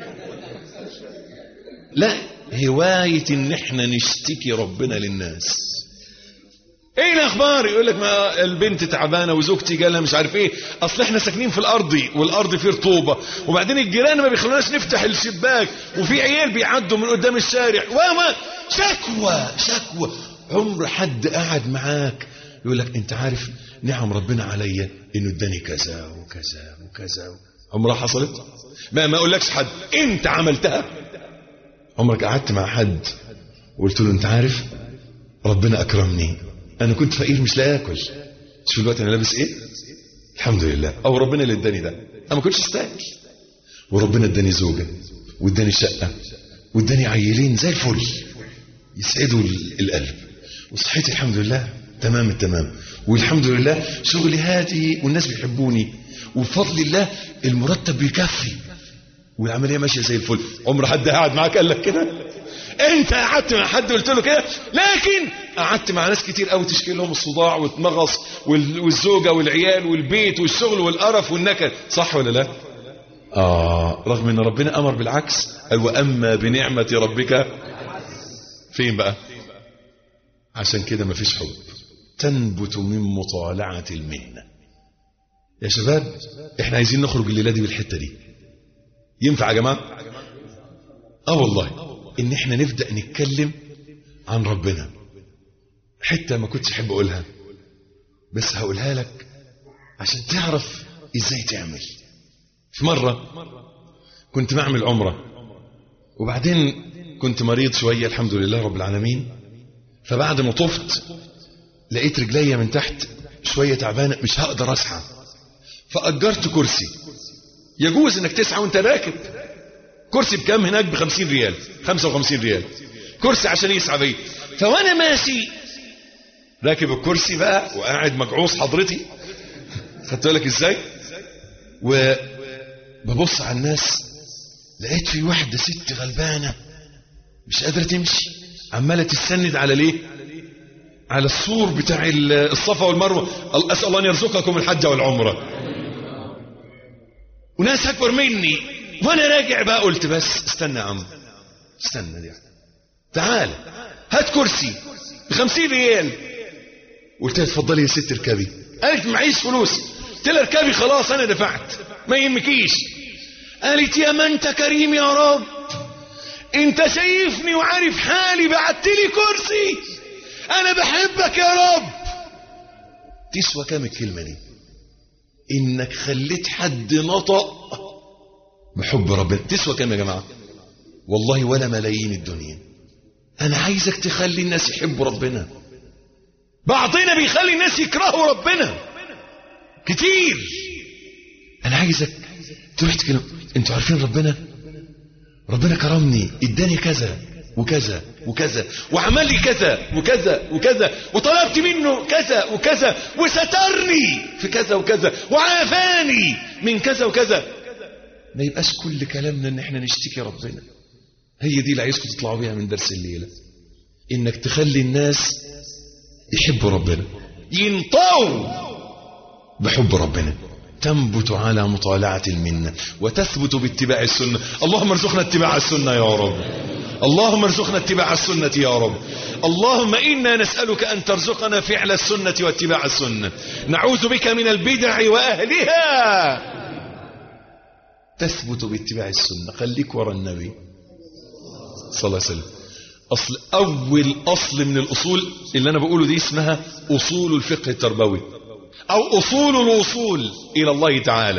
لا هوايه ان احنا نشتكي ربنا للناس ايه الاخبار يقول لك ما البنت تعبانه وزوجتي جالها مش عارف ايه اصل احنا ساكنين في الارض والارض فيه رطوبه وبعدين الجيران ما بيخلوناش نفتح الشباك وفي عيال بيعدوا من قدام الشارع وما شكوى شكوى عمر حد قعد معاك يقول لك انت عارف نعم ربنا عليا انه اداني كذا وكذا وكذا عمرها حصلت ما ما اقولكش حد انت عملتها عمرك قعدت مع حد وقلت له انت عارف ربنا اكرمني انا كنت فقير مش لاقي اكل شوف الوقت انا لابس ايه الحمد لله او ربنا اللي اداني ده انا ما كنتش استاهل وربنا اداني زوجه واداني شقه واداني عيلين زي الفل يسعدوا القلب وصحتي الحمد لله تمام التمام والحمد لله شغلي هادي والناس بيحبوني وبفضل الله المرتب بيكفي والعمليه ماشيه زي الفل عمر حد قاعد معاك قال لك كده انت قعدت مع حد قلت له كده لكن قعدت مع ناس كتير قوي تشكي لهم الصداع والمغص والزوجه والعيال والبيت والشغل والقرف والنكد صح ولا لا اه رغم ان ربنا امر بالعكس قال واما بنعمه ربك فين بقى عشان كده مفيش حب تنبت من مطالعه المهنه يا شباب احنا عايزين نخرج الليله دي بالحته دي ينفع يا جماعه اه والله ان احنا نبدأ نتكلم عن ربنا حتى ما كنتش احب اقولها بس هقولها لك عشان تعرف ازاي تعمل في مرة كنت بعمل عمرة وبعدين كنت مريض شوية الحمد لله رب العالمين فبعد ما طفت لقيت رجليا من تحت شوية تعبانة مش هقدر أسعى فأجرت كرسي يجوز انك تسعى وانت راكب كرسي بكام هناك بخمسين ريال خمسة وخمسين ريال كرسي عشان يسعى بيه فوانا ماشي راكب الكرسي بقى وقاعد مجعوص حضرتي خدت بالك ازاي وببص على الناس لقيت في واحدة ست غلبانة مش قادرة تمشي عمالة تستند على ليه على السور بتاع الصفا والمروة أسأل الله أن يرزقكم الحج والعمرة وناس أكبر مني وأنا راجع بقى قلت بس استنى يا عم استنى دي تعال هات كرسي بخمسين ريال قلت لها اتفضلي يا ست اركبي قالت معيش فلوس قلت لها اركبي خلاص انا دفعت ما يهمكيش قالت يا ما انت كريم يا رب انت شايفني وعارف حالي بعت لي كرسي انا بحبك يا رب تسوى كام الكلمه دي انك خليت حد نطق بحب ربنا تسوى كام يا جماعه والله ولا ملايين الدنيا انا عايزك تخلي الناس يحبوا ربنا بعضنا بيخلي الناس يكرهوا ربنا كتير انا عايزك تروح تكلم انتوا عارفين ربنا ربنا كرمني اداني كذا وكذا وكذا وعمل لي كذا وكذا وكذا وطلبت منه كذا وكذا وسترني في كذا وكذا وعافاني من كذا وكذا ما يبقاش كل كلامنا ان احنا نشتكي ربنا هي دي اللي عايزكم تطلعوا بيها من درس الليله انك تخلي الناس يحبوا ربنا ينطوا بحب ربنا تنبت على مطالعة المنة وتثبت باتباع السنة اللهم ارزقنا اتباع السنة يا رب اللهم ارزقنا اتباع السنة يا رب اللهم إنا نسألك أن ترزقنا فعل السنة واتباع السنة نعوذ بك من البدع وأهلها تثبت باتباع السنة خليك ورا النبي صلى الله عليه وسلم أصل أول أصل من الأصول اللي أنا بقوله دي اسمها أصول الفقه التربوي أو أصول الوصول إلى الله تعالى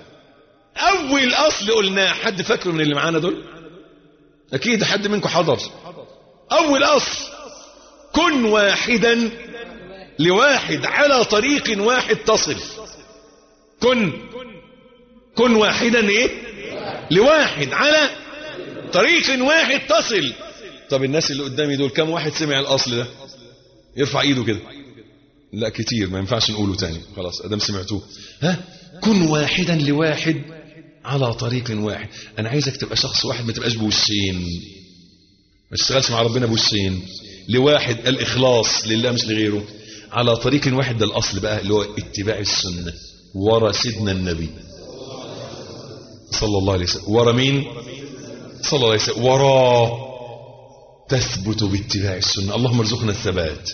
أول أصل قلناه حد فاكره من اللي معانا دول أكيد حد منكم حضر أول أصل كن واحدا لواحد على طريق واحد تصل كن كن واحدا إيه لواحد على طريق واحد تصل طب الناس اللي قدامي دول كم واحد سمع الأصل ده يرفع ايده كده لا كتير ما ينفعش نقوله تاني خلاص ادم سمعتوه ها كن واحدا لواحد على طريق واحد انا عايزك تبقى شخص واحد ما تبقاش بوشين ما تشتغلش مع ربنا بوشين لواحد الاخلاص لله مش لغيره على طريق واحد ده الاصل بقى اللي هو اتباع السنه ورا سيدنا النبي صلى الله عليه وسلم ورا مين صلى الله عليه وسلم وراه تثبت باتباع السنه اللهم ارزقنا الثبات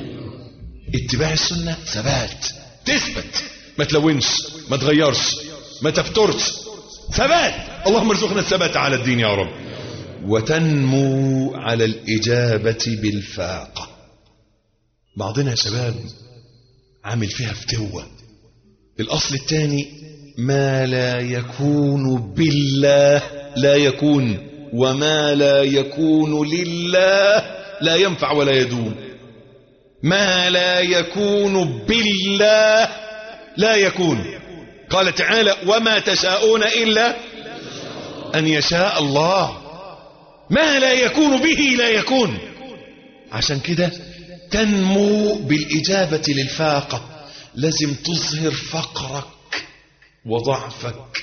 اتباع السنة ثبات تثبت ما تلونش ما تغيرش ما تفترش ثبات اللهم ارزقنا الثبات على الدين يا رب وتنمو على الإجابة بالفاقة بعضنا يا شباب عامل فيها فتوة الأصل الثاني ما لا يكون بالله لا يكون وما لا يكون لله لا ينفع ولا يدوم ما لا يكون بالله لا يكون قال تعالى وما تشاءون إلا أن يشاء الله ما لا يكون به لا يكون عشان كده تنمو بالإجابة للفاقة لازم تظهر فقرك وضعفك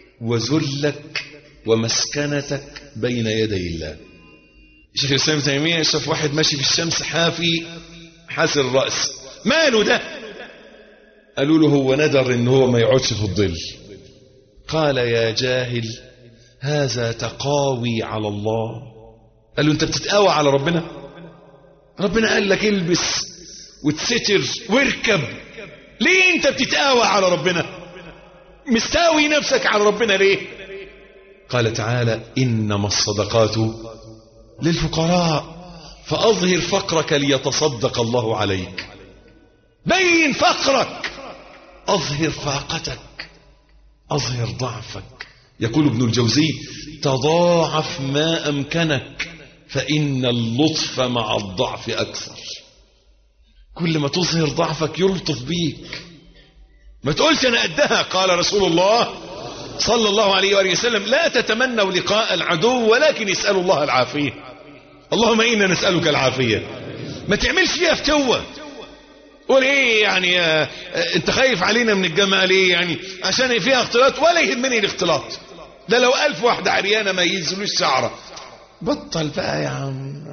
وذلك ومسكنتك بين يدي الله شيخ الإسلام تيمية شاف واحد ماشي في الشمس حافي حاسر الرأس ماله ده قالوا له هو ندر ان هو ما يقعدش في الظل قال يا جاهل هذا تقاوي على الله قال له انت بتتقاوى على ربنا ربنا قال لك البس وتستر واركب ليه انت بتتقاوى على ربنا مستاوي نفسك على ربنا ليه قال تعالى انما الصدقات للفقراء فأظهر فقرك ليتصدق الله عليك بين فقرك أظهر فاقتك أظهر ضعفك يقول ابن الجوزي تضاعف ما أمكنك فإن اللطف مع الضعف أكثر كل ما تظهر ضعفك يلطف بيك ما تقولش انا قدها قال رسول الله صلى الله عليه وآله وسلم لا تتمنوا لقاء العدو ولكن اسألوا الله العافية اللهم إنا نسألك العافية ما تعملش فيها فتوة قول ايه يعني آه آه انت خايف علينا من الجامعة ليه يعني عشان فيها اختلاط ولا يهمني الاختلاط ده لو ألف واحدة عريانة ما ينزلوش شعرة بطل بقى يا عم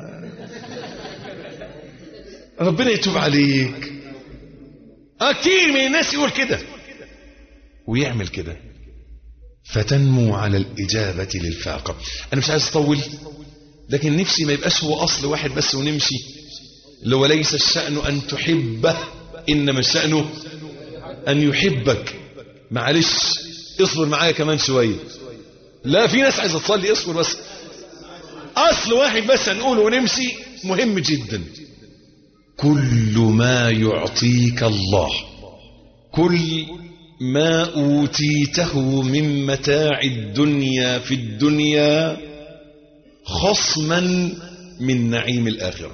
ربنا يتوب عليك اه كتير من الناس يقول كده ويعمل كده فتنمو على الإجابة للفاقة أنا مش عايز أطول لكن نفسي ما يبقاش هو أصل واحد بس ونمشي اللي هو ليس الشأن أن تحبه إنما الشأن أن يحبك معلش اصبر معايا كمان شوية لا في ناس عايزة تصلي اصبر بس أصل واحد بس هنقوله ونمشي مهم جدا كل ما يعطيك الله كل ما أوتيته من متاع الدنيا في الدنيا خصما من نعيم الآخرة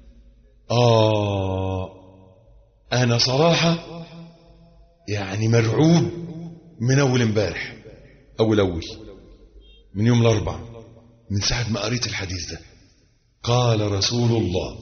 آه أنا صراحة يعني مرعوب من أول امبارح أول أول من يوم الأربع من ساعة ما قريت الحديث ده قال رسول الله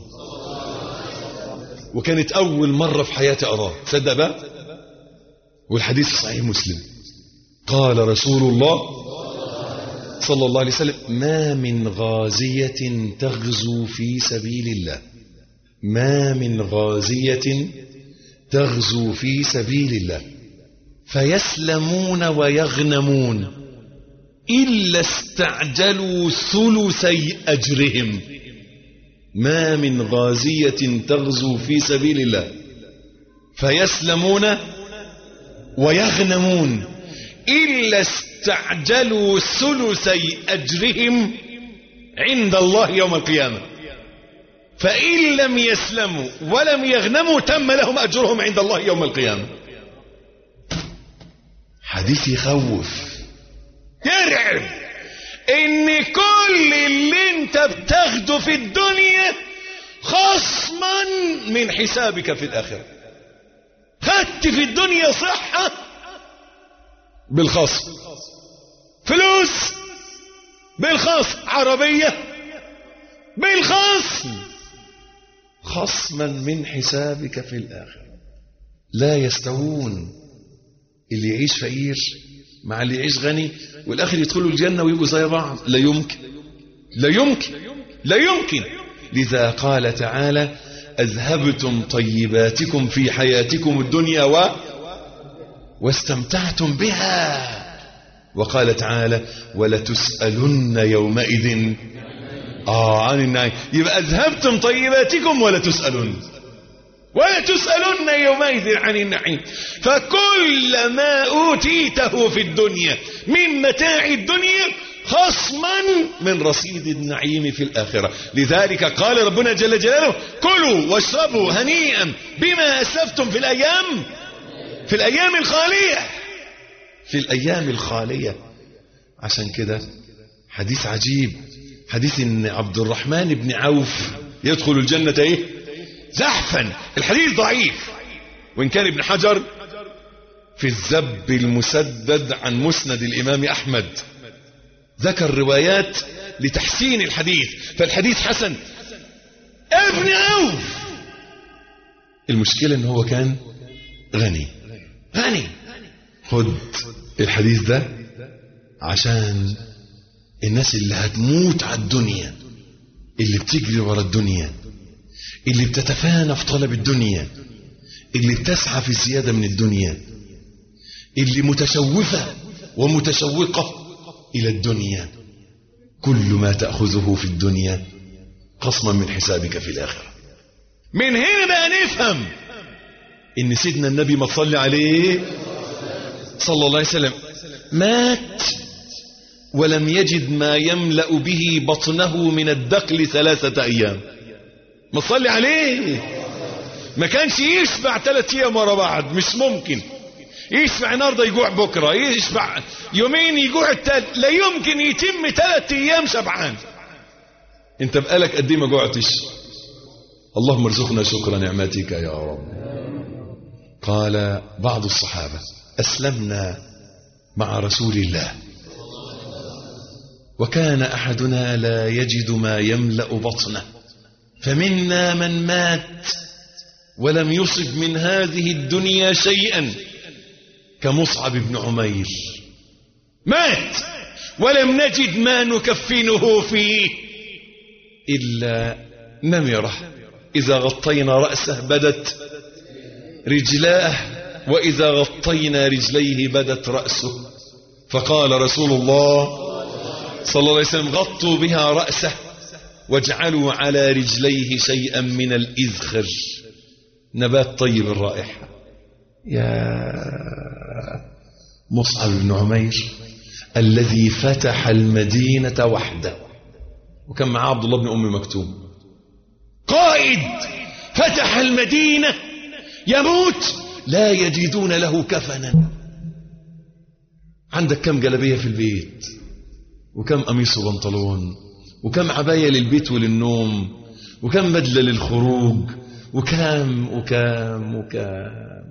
وكانت أول مرة في حياتي أراه تصدق بقى والحديث صحيح مسلم قال رسول الله صلى الله عليه وسلم ما من غازية تغزو في سبيل الله ما من غازية تغزو في سبيل الله فيسلمون ويغنمون إلا استعجلوا ثلثي أجرهم ما من غازية تغزو في سبيل الله فيسلمون ويغنمون إلا استعجلوا ثلثي أجرهم عند الله يوم القيامة فإن لم يسلموا ولم يغنموا تم لهم أجرهم عند الله يوم القيامة حديث يخوف يرعب ان كل اللي انت بتاخده في الدنيا خصما من حسابك في الآخرة خدت في الدنيا صحة بالخصم فلوس بالخصم عربية بالخصم خصما من حسابك في الآخرة لا يستوون اللي يعيش فقير مع اللي يعيش غني والآخر يدخلوا الجنة ويبقوا زي بعض لا يمكن لا يمكن لا يمكن لذا قال تعالى أذهبتم طيباتكم في حياتكم الدنيا و واستمتعتم بها وقال تعالى ولتسألن يومئذ آه عن النعيم يبقى أذهبتم طيباتكم ولا تسألن ولا تسألن يومئذ عن النعيم فكل ما أوتيته في الدنيا من متاع الدنيا خصما من رصيد النعيم في الآخرة لذلك قال ربنا جل جلاله كلوا واشربوا هنيئا بما أسلفتم في الأيام في الأيام الخالية في الأيام الخالية عشان كده حديث عجيب حديث ان عبد الرحمن بن عوف يدخل الجنة ايه زحفا الحديث ضعيف وإن كان ابن حجر في الزب المسدد عن مسند الإمام أحمد ذكر روايات لتحسين الحديث فالحديث حسن ابن عوف المشكلة ان هو كان غني غني خد الحديث ده عشان الناس اللي هتموت على الدنيا اللي بتجري ورا الدنيا اللي بتتفانى في طلب الدنيا اللي بتسعى في الزيادة من الدنيا اللي متشوفة ومتشوقة إلى الدنيا كل ما تأخذه في الدنيا قصما من حسابك في الآخرة من هنا بقى نفهم إن سيدنا النبي ما تصلي عليه صلى الله عليه وسلم مات ولم يجد ما يملأ به بطنه من الدقل ثلاثة أيام ما تصلي عليه ما كانش يشبع ثلاثة أيام ورا بعض مش ممكن يشبع النهارده يجوع بكرة يشبع يومين يجوع التالت لا يمكن يتم ثلاثة أيام شبعان انت بقالك قد ايه ما جوعتش اللهم ارزقنا شكر نعمتك يا رب قال بعض الصحابة أسلمنا مع رسول الله وكان أحدنا لا يجد ما يملأ بطنه فمنا من مات ولم يصب من هذه الدنيا شيئا كمصعب بن عمير مات ولم نجد ما نكفنه فيه إلا نمرة إذا غطينا رأسه بدت رجلاه وإذا غطينا رجليه بدت رأسه فقال رسول الله صلى الله عليه وسلم غطوا بها رأسه واجعلوا على رجليه شيئا من الإذخر نبات طيب الرائحة يا مصعب بن عمير الذي فتح المدينة وحده وكان معاه عبد الله بن أم مكتوم قائد فتح المدينة يموت لا يجدون له كفنا عندك كم جلبية في البيت وكم قميص وبنطلون وكم عباية للبيت وللنوم وكم بدلة للخروج وكام وكام وكام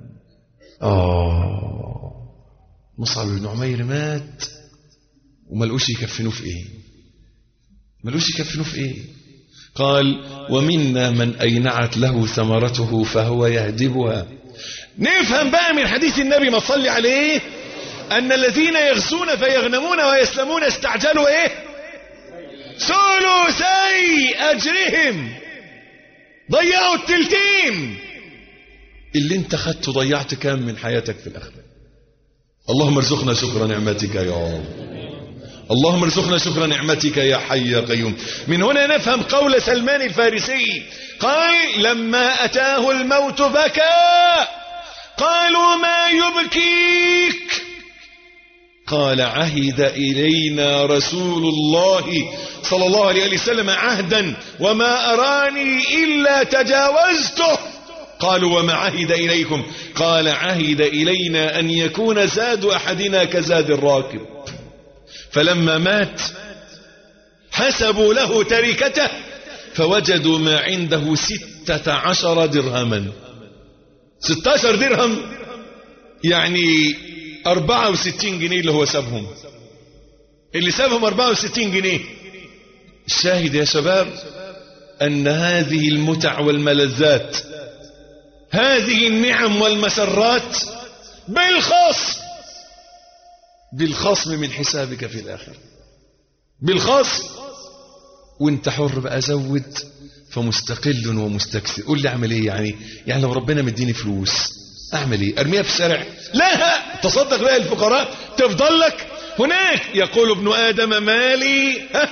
آه مصعب بن عمير مات وملقوش يكفنوه في ايه ملقوش يكفنوه في ايه قال ومنا من أينعت له ثمرته فهو يهدبها نفهم بقى من حديث النبي ما صلي عليه أن الذين يغزون فيغنمون ويسلمون استعجلوا إيه ثلثي أجرهم ضيعوا التلتين اللي انت خدته ضيعت كام من حياتك في الآخرة اللهم ارزقنا شكر نعمتك يا رب اللهم ارزقنا شكر نعمتك يا حي يا قيوم من هنا نفهم قول سلمان الفارسي قال لما أتاه الموت بكى قالوا ما يبكيك قال عهد إلينا رسول الله صلى الله عليه وسلم عهدا وما أراني إلا تجاوزته قالوا وما عهد إليكم قال عهد إلينا أن يكون زاد أحدنا كزاد الراكب فلما مات حسبوا له تركته فوجدوا ما عنده ستة عشر درهما ستة عشر درهم يعني أربعة وستين جنيه اللي هو سابهم اللي سابهم أربعة وستين جنيه الشاهد يا شباب أن هذه المتع والملذات هذه النعم والمسرات بالخصم بالخصم من حسابك في الآخرة بالخصم وانت حر بقى زود فمستقل ومستكثر قول لي اعمل ايه يعني يعني لو ربنا مديني فلوس اعمل ايه ارميها في الشارع لا تصدق بها الفقراء تفضل لك هناك يقول ابن ادم مالي ها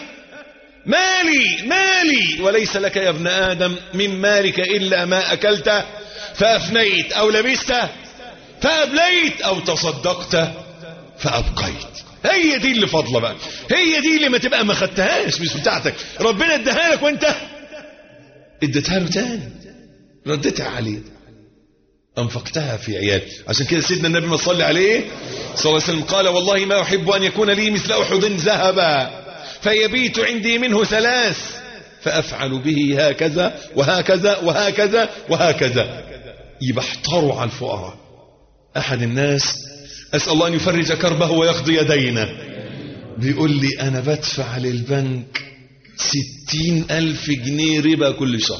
مالي مالي وليس لك يا ابن ادم من مالك الا ما اكلت فافنيت او لبست فابليت او تصدقت فابقيت هي دي اللي فاضله بقى هي دي اللي ما تبقى ما خدتهاش مش بتاعتك ربنا اداها لك وانت اديتها له تاني رديتها عليه انفقتها في عيال عشان كده سيدنا النبي ما صلى عليه صلى الله عليه وسلم قال والله ما احب ان يكون لي مثل احد ذهبا فيبيت عندي منه ثلاث فافعل به هكذا وهكذا وهكذا وهكذا يبقى احتروا على الفقراء احد الناس اسال الله ان يفرج كربه ويقضي دينه بيقول لي انا بدفع للبنك ستين ألف جنيه ربا كل شهر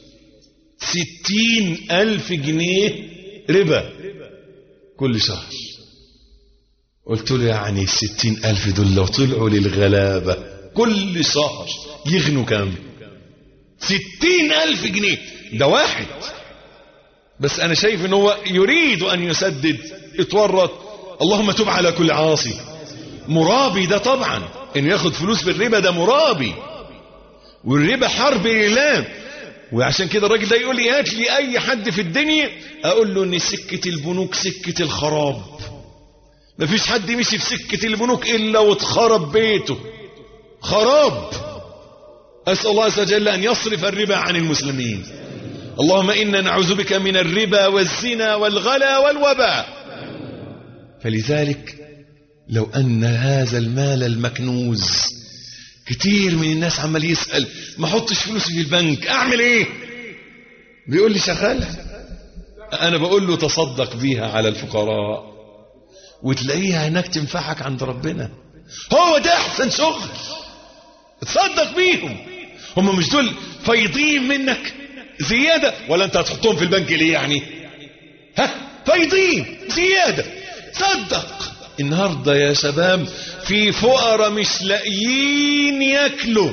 ستين ألف جنيه ربا كل شهر قلت له يعني الستين ألف دول لو طلعوا للغلابة كل شهر يغنوا كام ستين ألف جنيه ده واحد بس أنا شايف ان هو يريد أن يسدد اتورط اللهم تب على كل عاصي مرابي ده طبعا انه ياخد فلوس بالربا ده مرابي والربا حرب لله وعشان كده الراجل ده يقول لي هات لي اي حد في الدنيا اقول له ان سكة البنوك سكة الخراب مفيش حد مشي في سكة البنوك الا واتخرب بيته خراب اسأل الله عز وجل ان يصرف الربا عن المسلمين اللهم انا نعوذ بك من الربا والزنا والغلا والوباء فلذلك لو ان هذا المال المكنوز كتير من الناس عمال يسأل ما احطش فلوسي في البنك اعمل ايه بيقول لي شغالها انا بقول له تصدق بيها على الفقراء وتلاقيها هناك تنفعك عند ربنا هو ده احسن شغل تصدق بيهم هم مش دول فايضين منك زيادة ولا انت هتحطهم في البنك ليه يعني ها فايضين زيادة صدق النهاردة يا شباب في فقراء مش لاقيين ياكلوا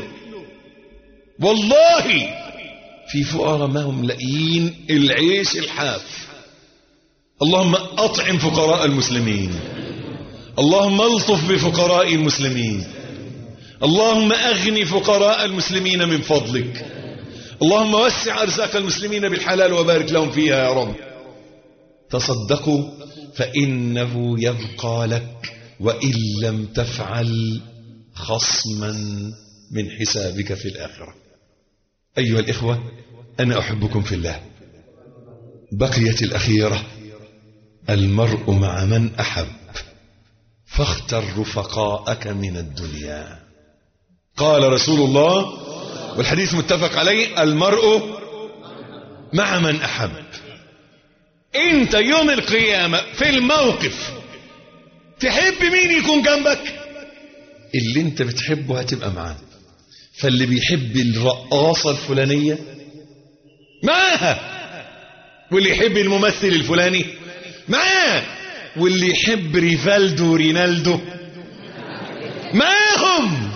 والله في فقراء ما هم لاقيين العيش الحاف اللهم أطعم فقراء المسلمين اللهم الطف بفقراء المسلمين اللهم أغني فقراء المسلمين من فضلك اللهم وسع أرزاق المسلمين بالحلال وبارك لهم فيها يا رب تصدقوا فإنه يبقى لك وإن لم تفعل خصما من حسابك في الآخرة أيها الإخوة أنا أحبكم في الله بقيت الأخيرة المرء مع من أحب فاختر رفقاءك من الدنيا قال رسول الله والحديث متفق عليه المرء مع من أحب انت يوم القيامة في الموقف تحب مين يكون جنبك اللي انت بتحبه هتبقى معاه فاللي بيحب الرقاصة الفلانية معاها واللي يحب الممثل الفلاني معاه واللي يحب ريفالدو ورينالدو معاهم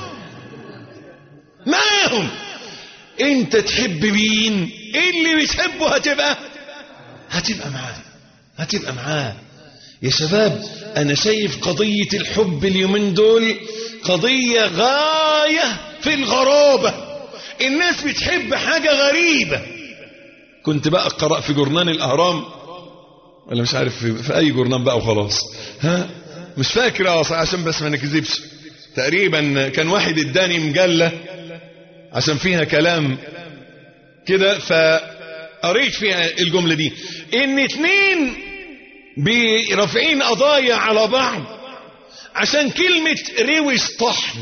معاهم انت تحب مين اللي بتحبه هتبقى هتبقى معاه هتبقى معاه يا شباب انا شايف قضية الحب اليومين دول قضية غاية في الغرابة الناس بتحب حاجة غريبة كنت بقى قرأ في جورنان الأهرام ولا مش عارف في, في أي جورنان بقى وخلاص ها مش فاكر اه عشان بس ما نكذبش تقريبا كان واحد اداني مجلة عشان فيها كلام كده فقريت فيها الجملة دي ان اتنين برافعين قضايا على بعض عشان كلمة روش طحن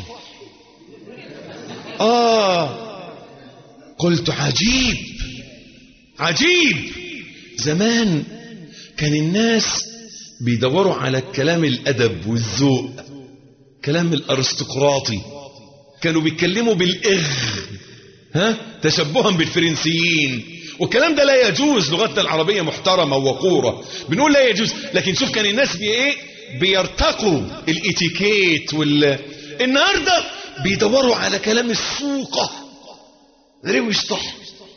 آه قلت عجيب عجيب زمان كان الناس بيدوروا على الكلام الأدب والذوق كلام الأرستقراطي كانوا بيتكلموا بالإغ ها تشبها بالفرنسيين والكلام ده لا يجوز لغتنا العربية محترمة ووقورة بنقول لا يجوز لكن شوف كان الناس بي ايه بيرتقوا الاتيكيت وال النهارده بيدوروا على كلام السوقة روش طح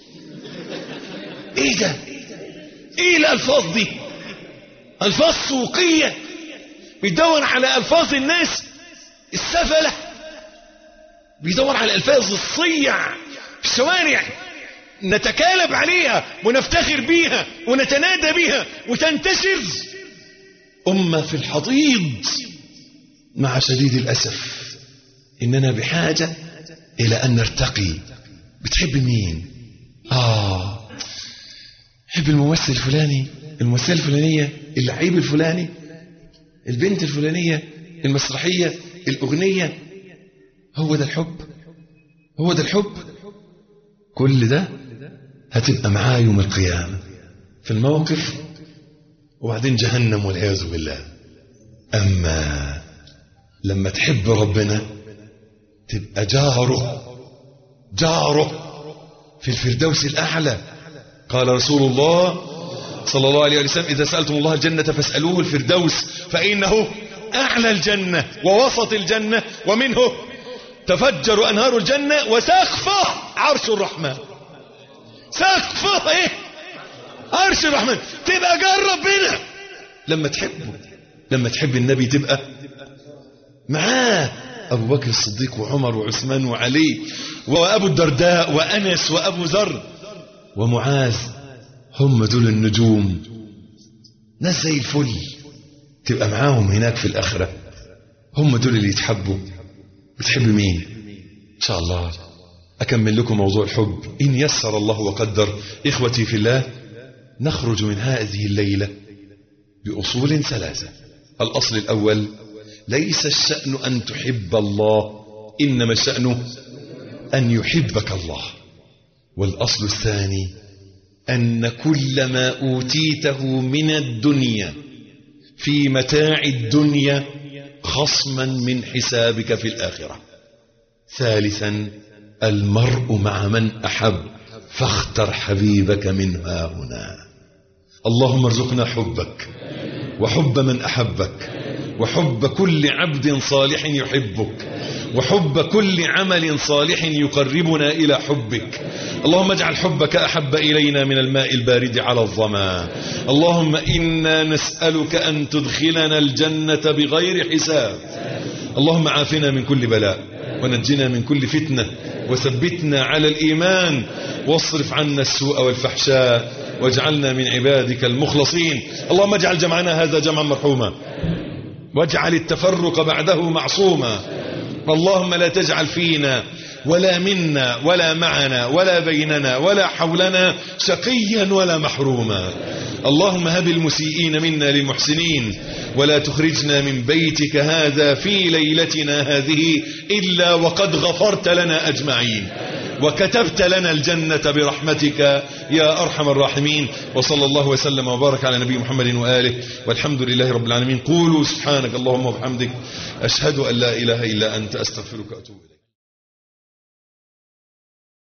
ايه ده ايه الالفاظ دي الفاظ سوقية بيدور على الفاظ الناس السفلة بيدور على الفاظ الصيع في الشوارع نتكالب عليها ونفتخر بيها ونتنادى بيها وتنتشر أمة في الحضيض مع شديد الأسف إننا بحاجة إلى أن نرتقي بتحب مين آه حب الممثل الفلاني الممثلة الفلانية اللعيب الفلاني البنت الفلانية المسرحية الأغنية هو ده الحب هو ده الحب كل ده هتبقى معاه يوم القيامة في الموقف وبعدين جهنم والعياذ بالله أما لما تحب ربنا تبقى جاره جاره في الفردوس الأعلى قال رسول الله صلى الله عليه وسلم إذا سألتم الله الجنة فاسألوه الفردوس فإنه أعلى الجنة ووسط الجنة ومنه تفجر أنهار الجنة وسقفه عرش الرحمن سقفه إيه عرش الرحمن تبقى جار ربنا لما تحبه لما تحب النبي تبقى معاه أبو بكر الصديق وعمر وعثمان وعلي وأبو الدرداء وأنس وأبو ذر ومعاذ هم دول النجوم ناس زي الفل تبقى معاهم هناك في الآخرة هم دول اللي يتحبوا بتحب مين إن شاء الله أكمل لكم موضوع الحب إن يسر الله وقدر إخوتي في الله نخرج من هذه الليلة بأصول ثلاثة الأصل الأول ليس الشأن أن تحب الله إنما الشأن أن يحبك الله والأصل الثاني أن كل ما أوتيته من الدنيا في متاع الدنيا خصما من حسابك في الآخرة ثالثا المرء مع من أحب فاختر حبيبك من ها هنا اللهم ارزقنا حبك وحب من أحبك وحب كل عبد صالح يحبك وحب كل عمل صالح يقربنا إلى حبك اللهم اجعل حبك أحب إلينا من الماء البارد على الظما اللهم إنا نسألك أن تدخلنا الجنة بغير حساب اللهم عافنا من كل بلاء ونجنا من كل فتنة وثبتنا على الإيمان واصرف عنا السوء والفحشاء واجعلنا من عبادك المخلصين اللهم اجعل جمعنا هذا جمعا مرحوما واجعل التفرق بعده معصوما اللهم لا تجعل فينا ولا منا ولا معنا ولا بيننا ولا حولنا شقيا ولا محروما اللهم هب المسيئين منا للمحسنين ولا تخرجنا من بيتك هذا في ليلتنا هذه إلا وقد غفرت لنا أجمعين وكتبت لنا الجنة برحمتك يا أرحم الراحمين وصلى الله وسلم وبارك على نبي محمد وآله والحمد لله رب العالمين قولوا سبحانك اللهم وبحمدك أشهد أن لا إله إلا أنت أستغفرك وأتوب إليك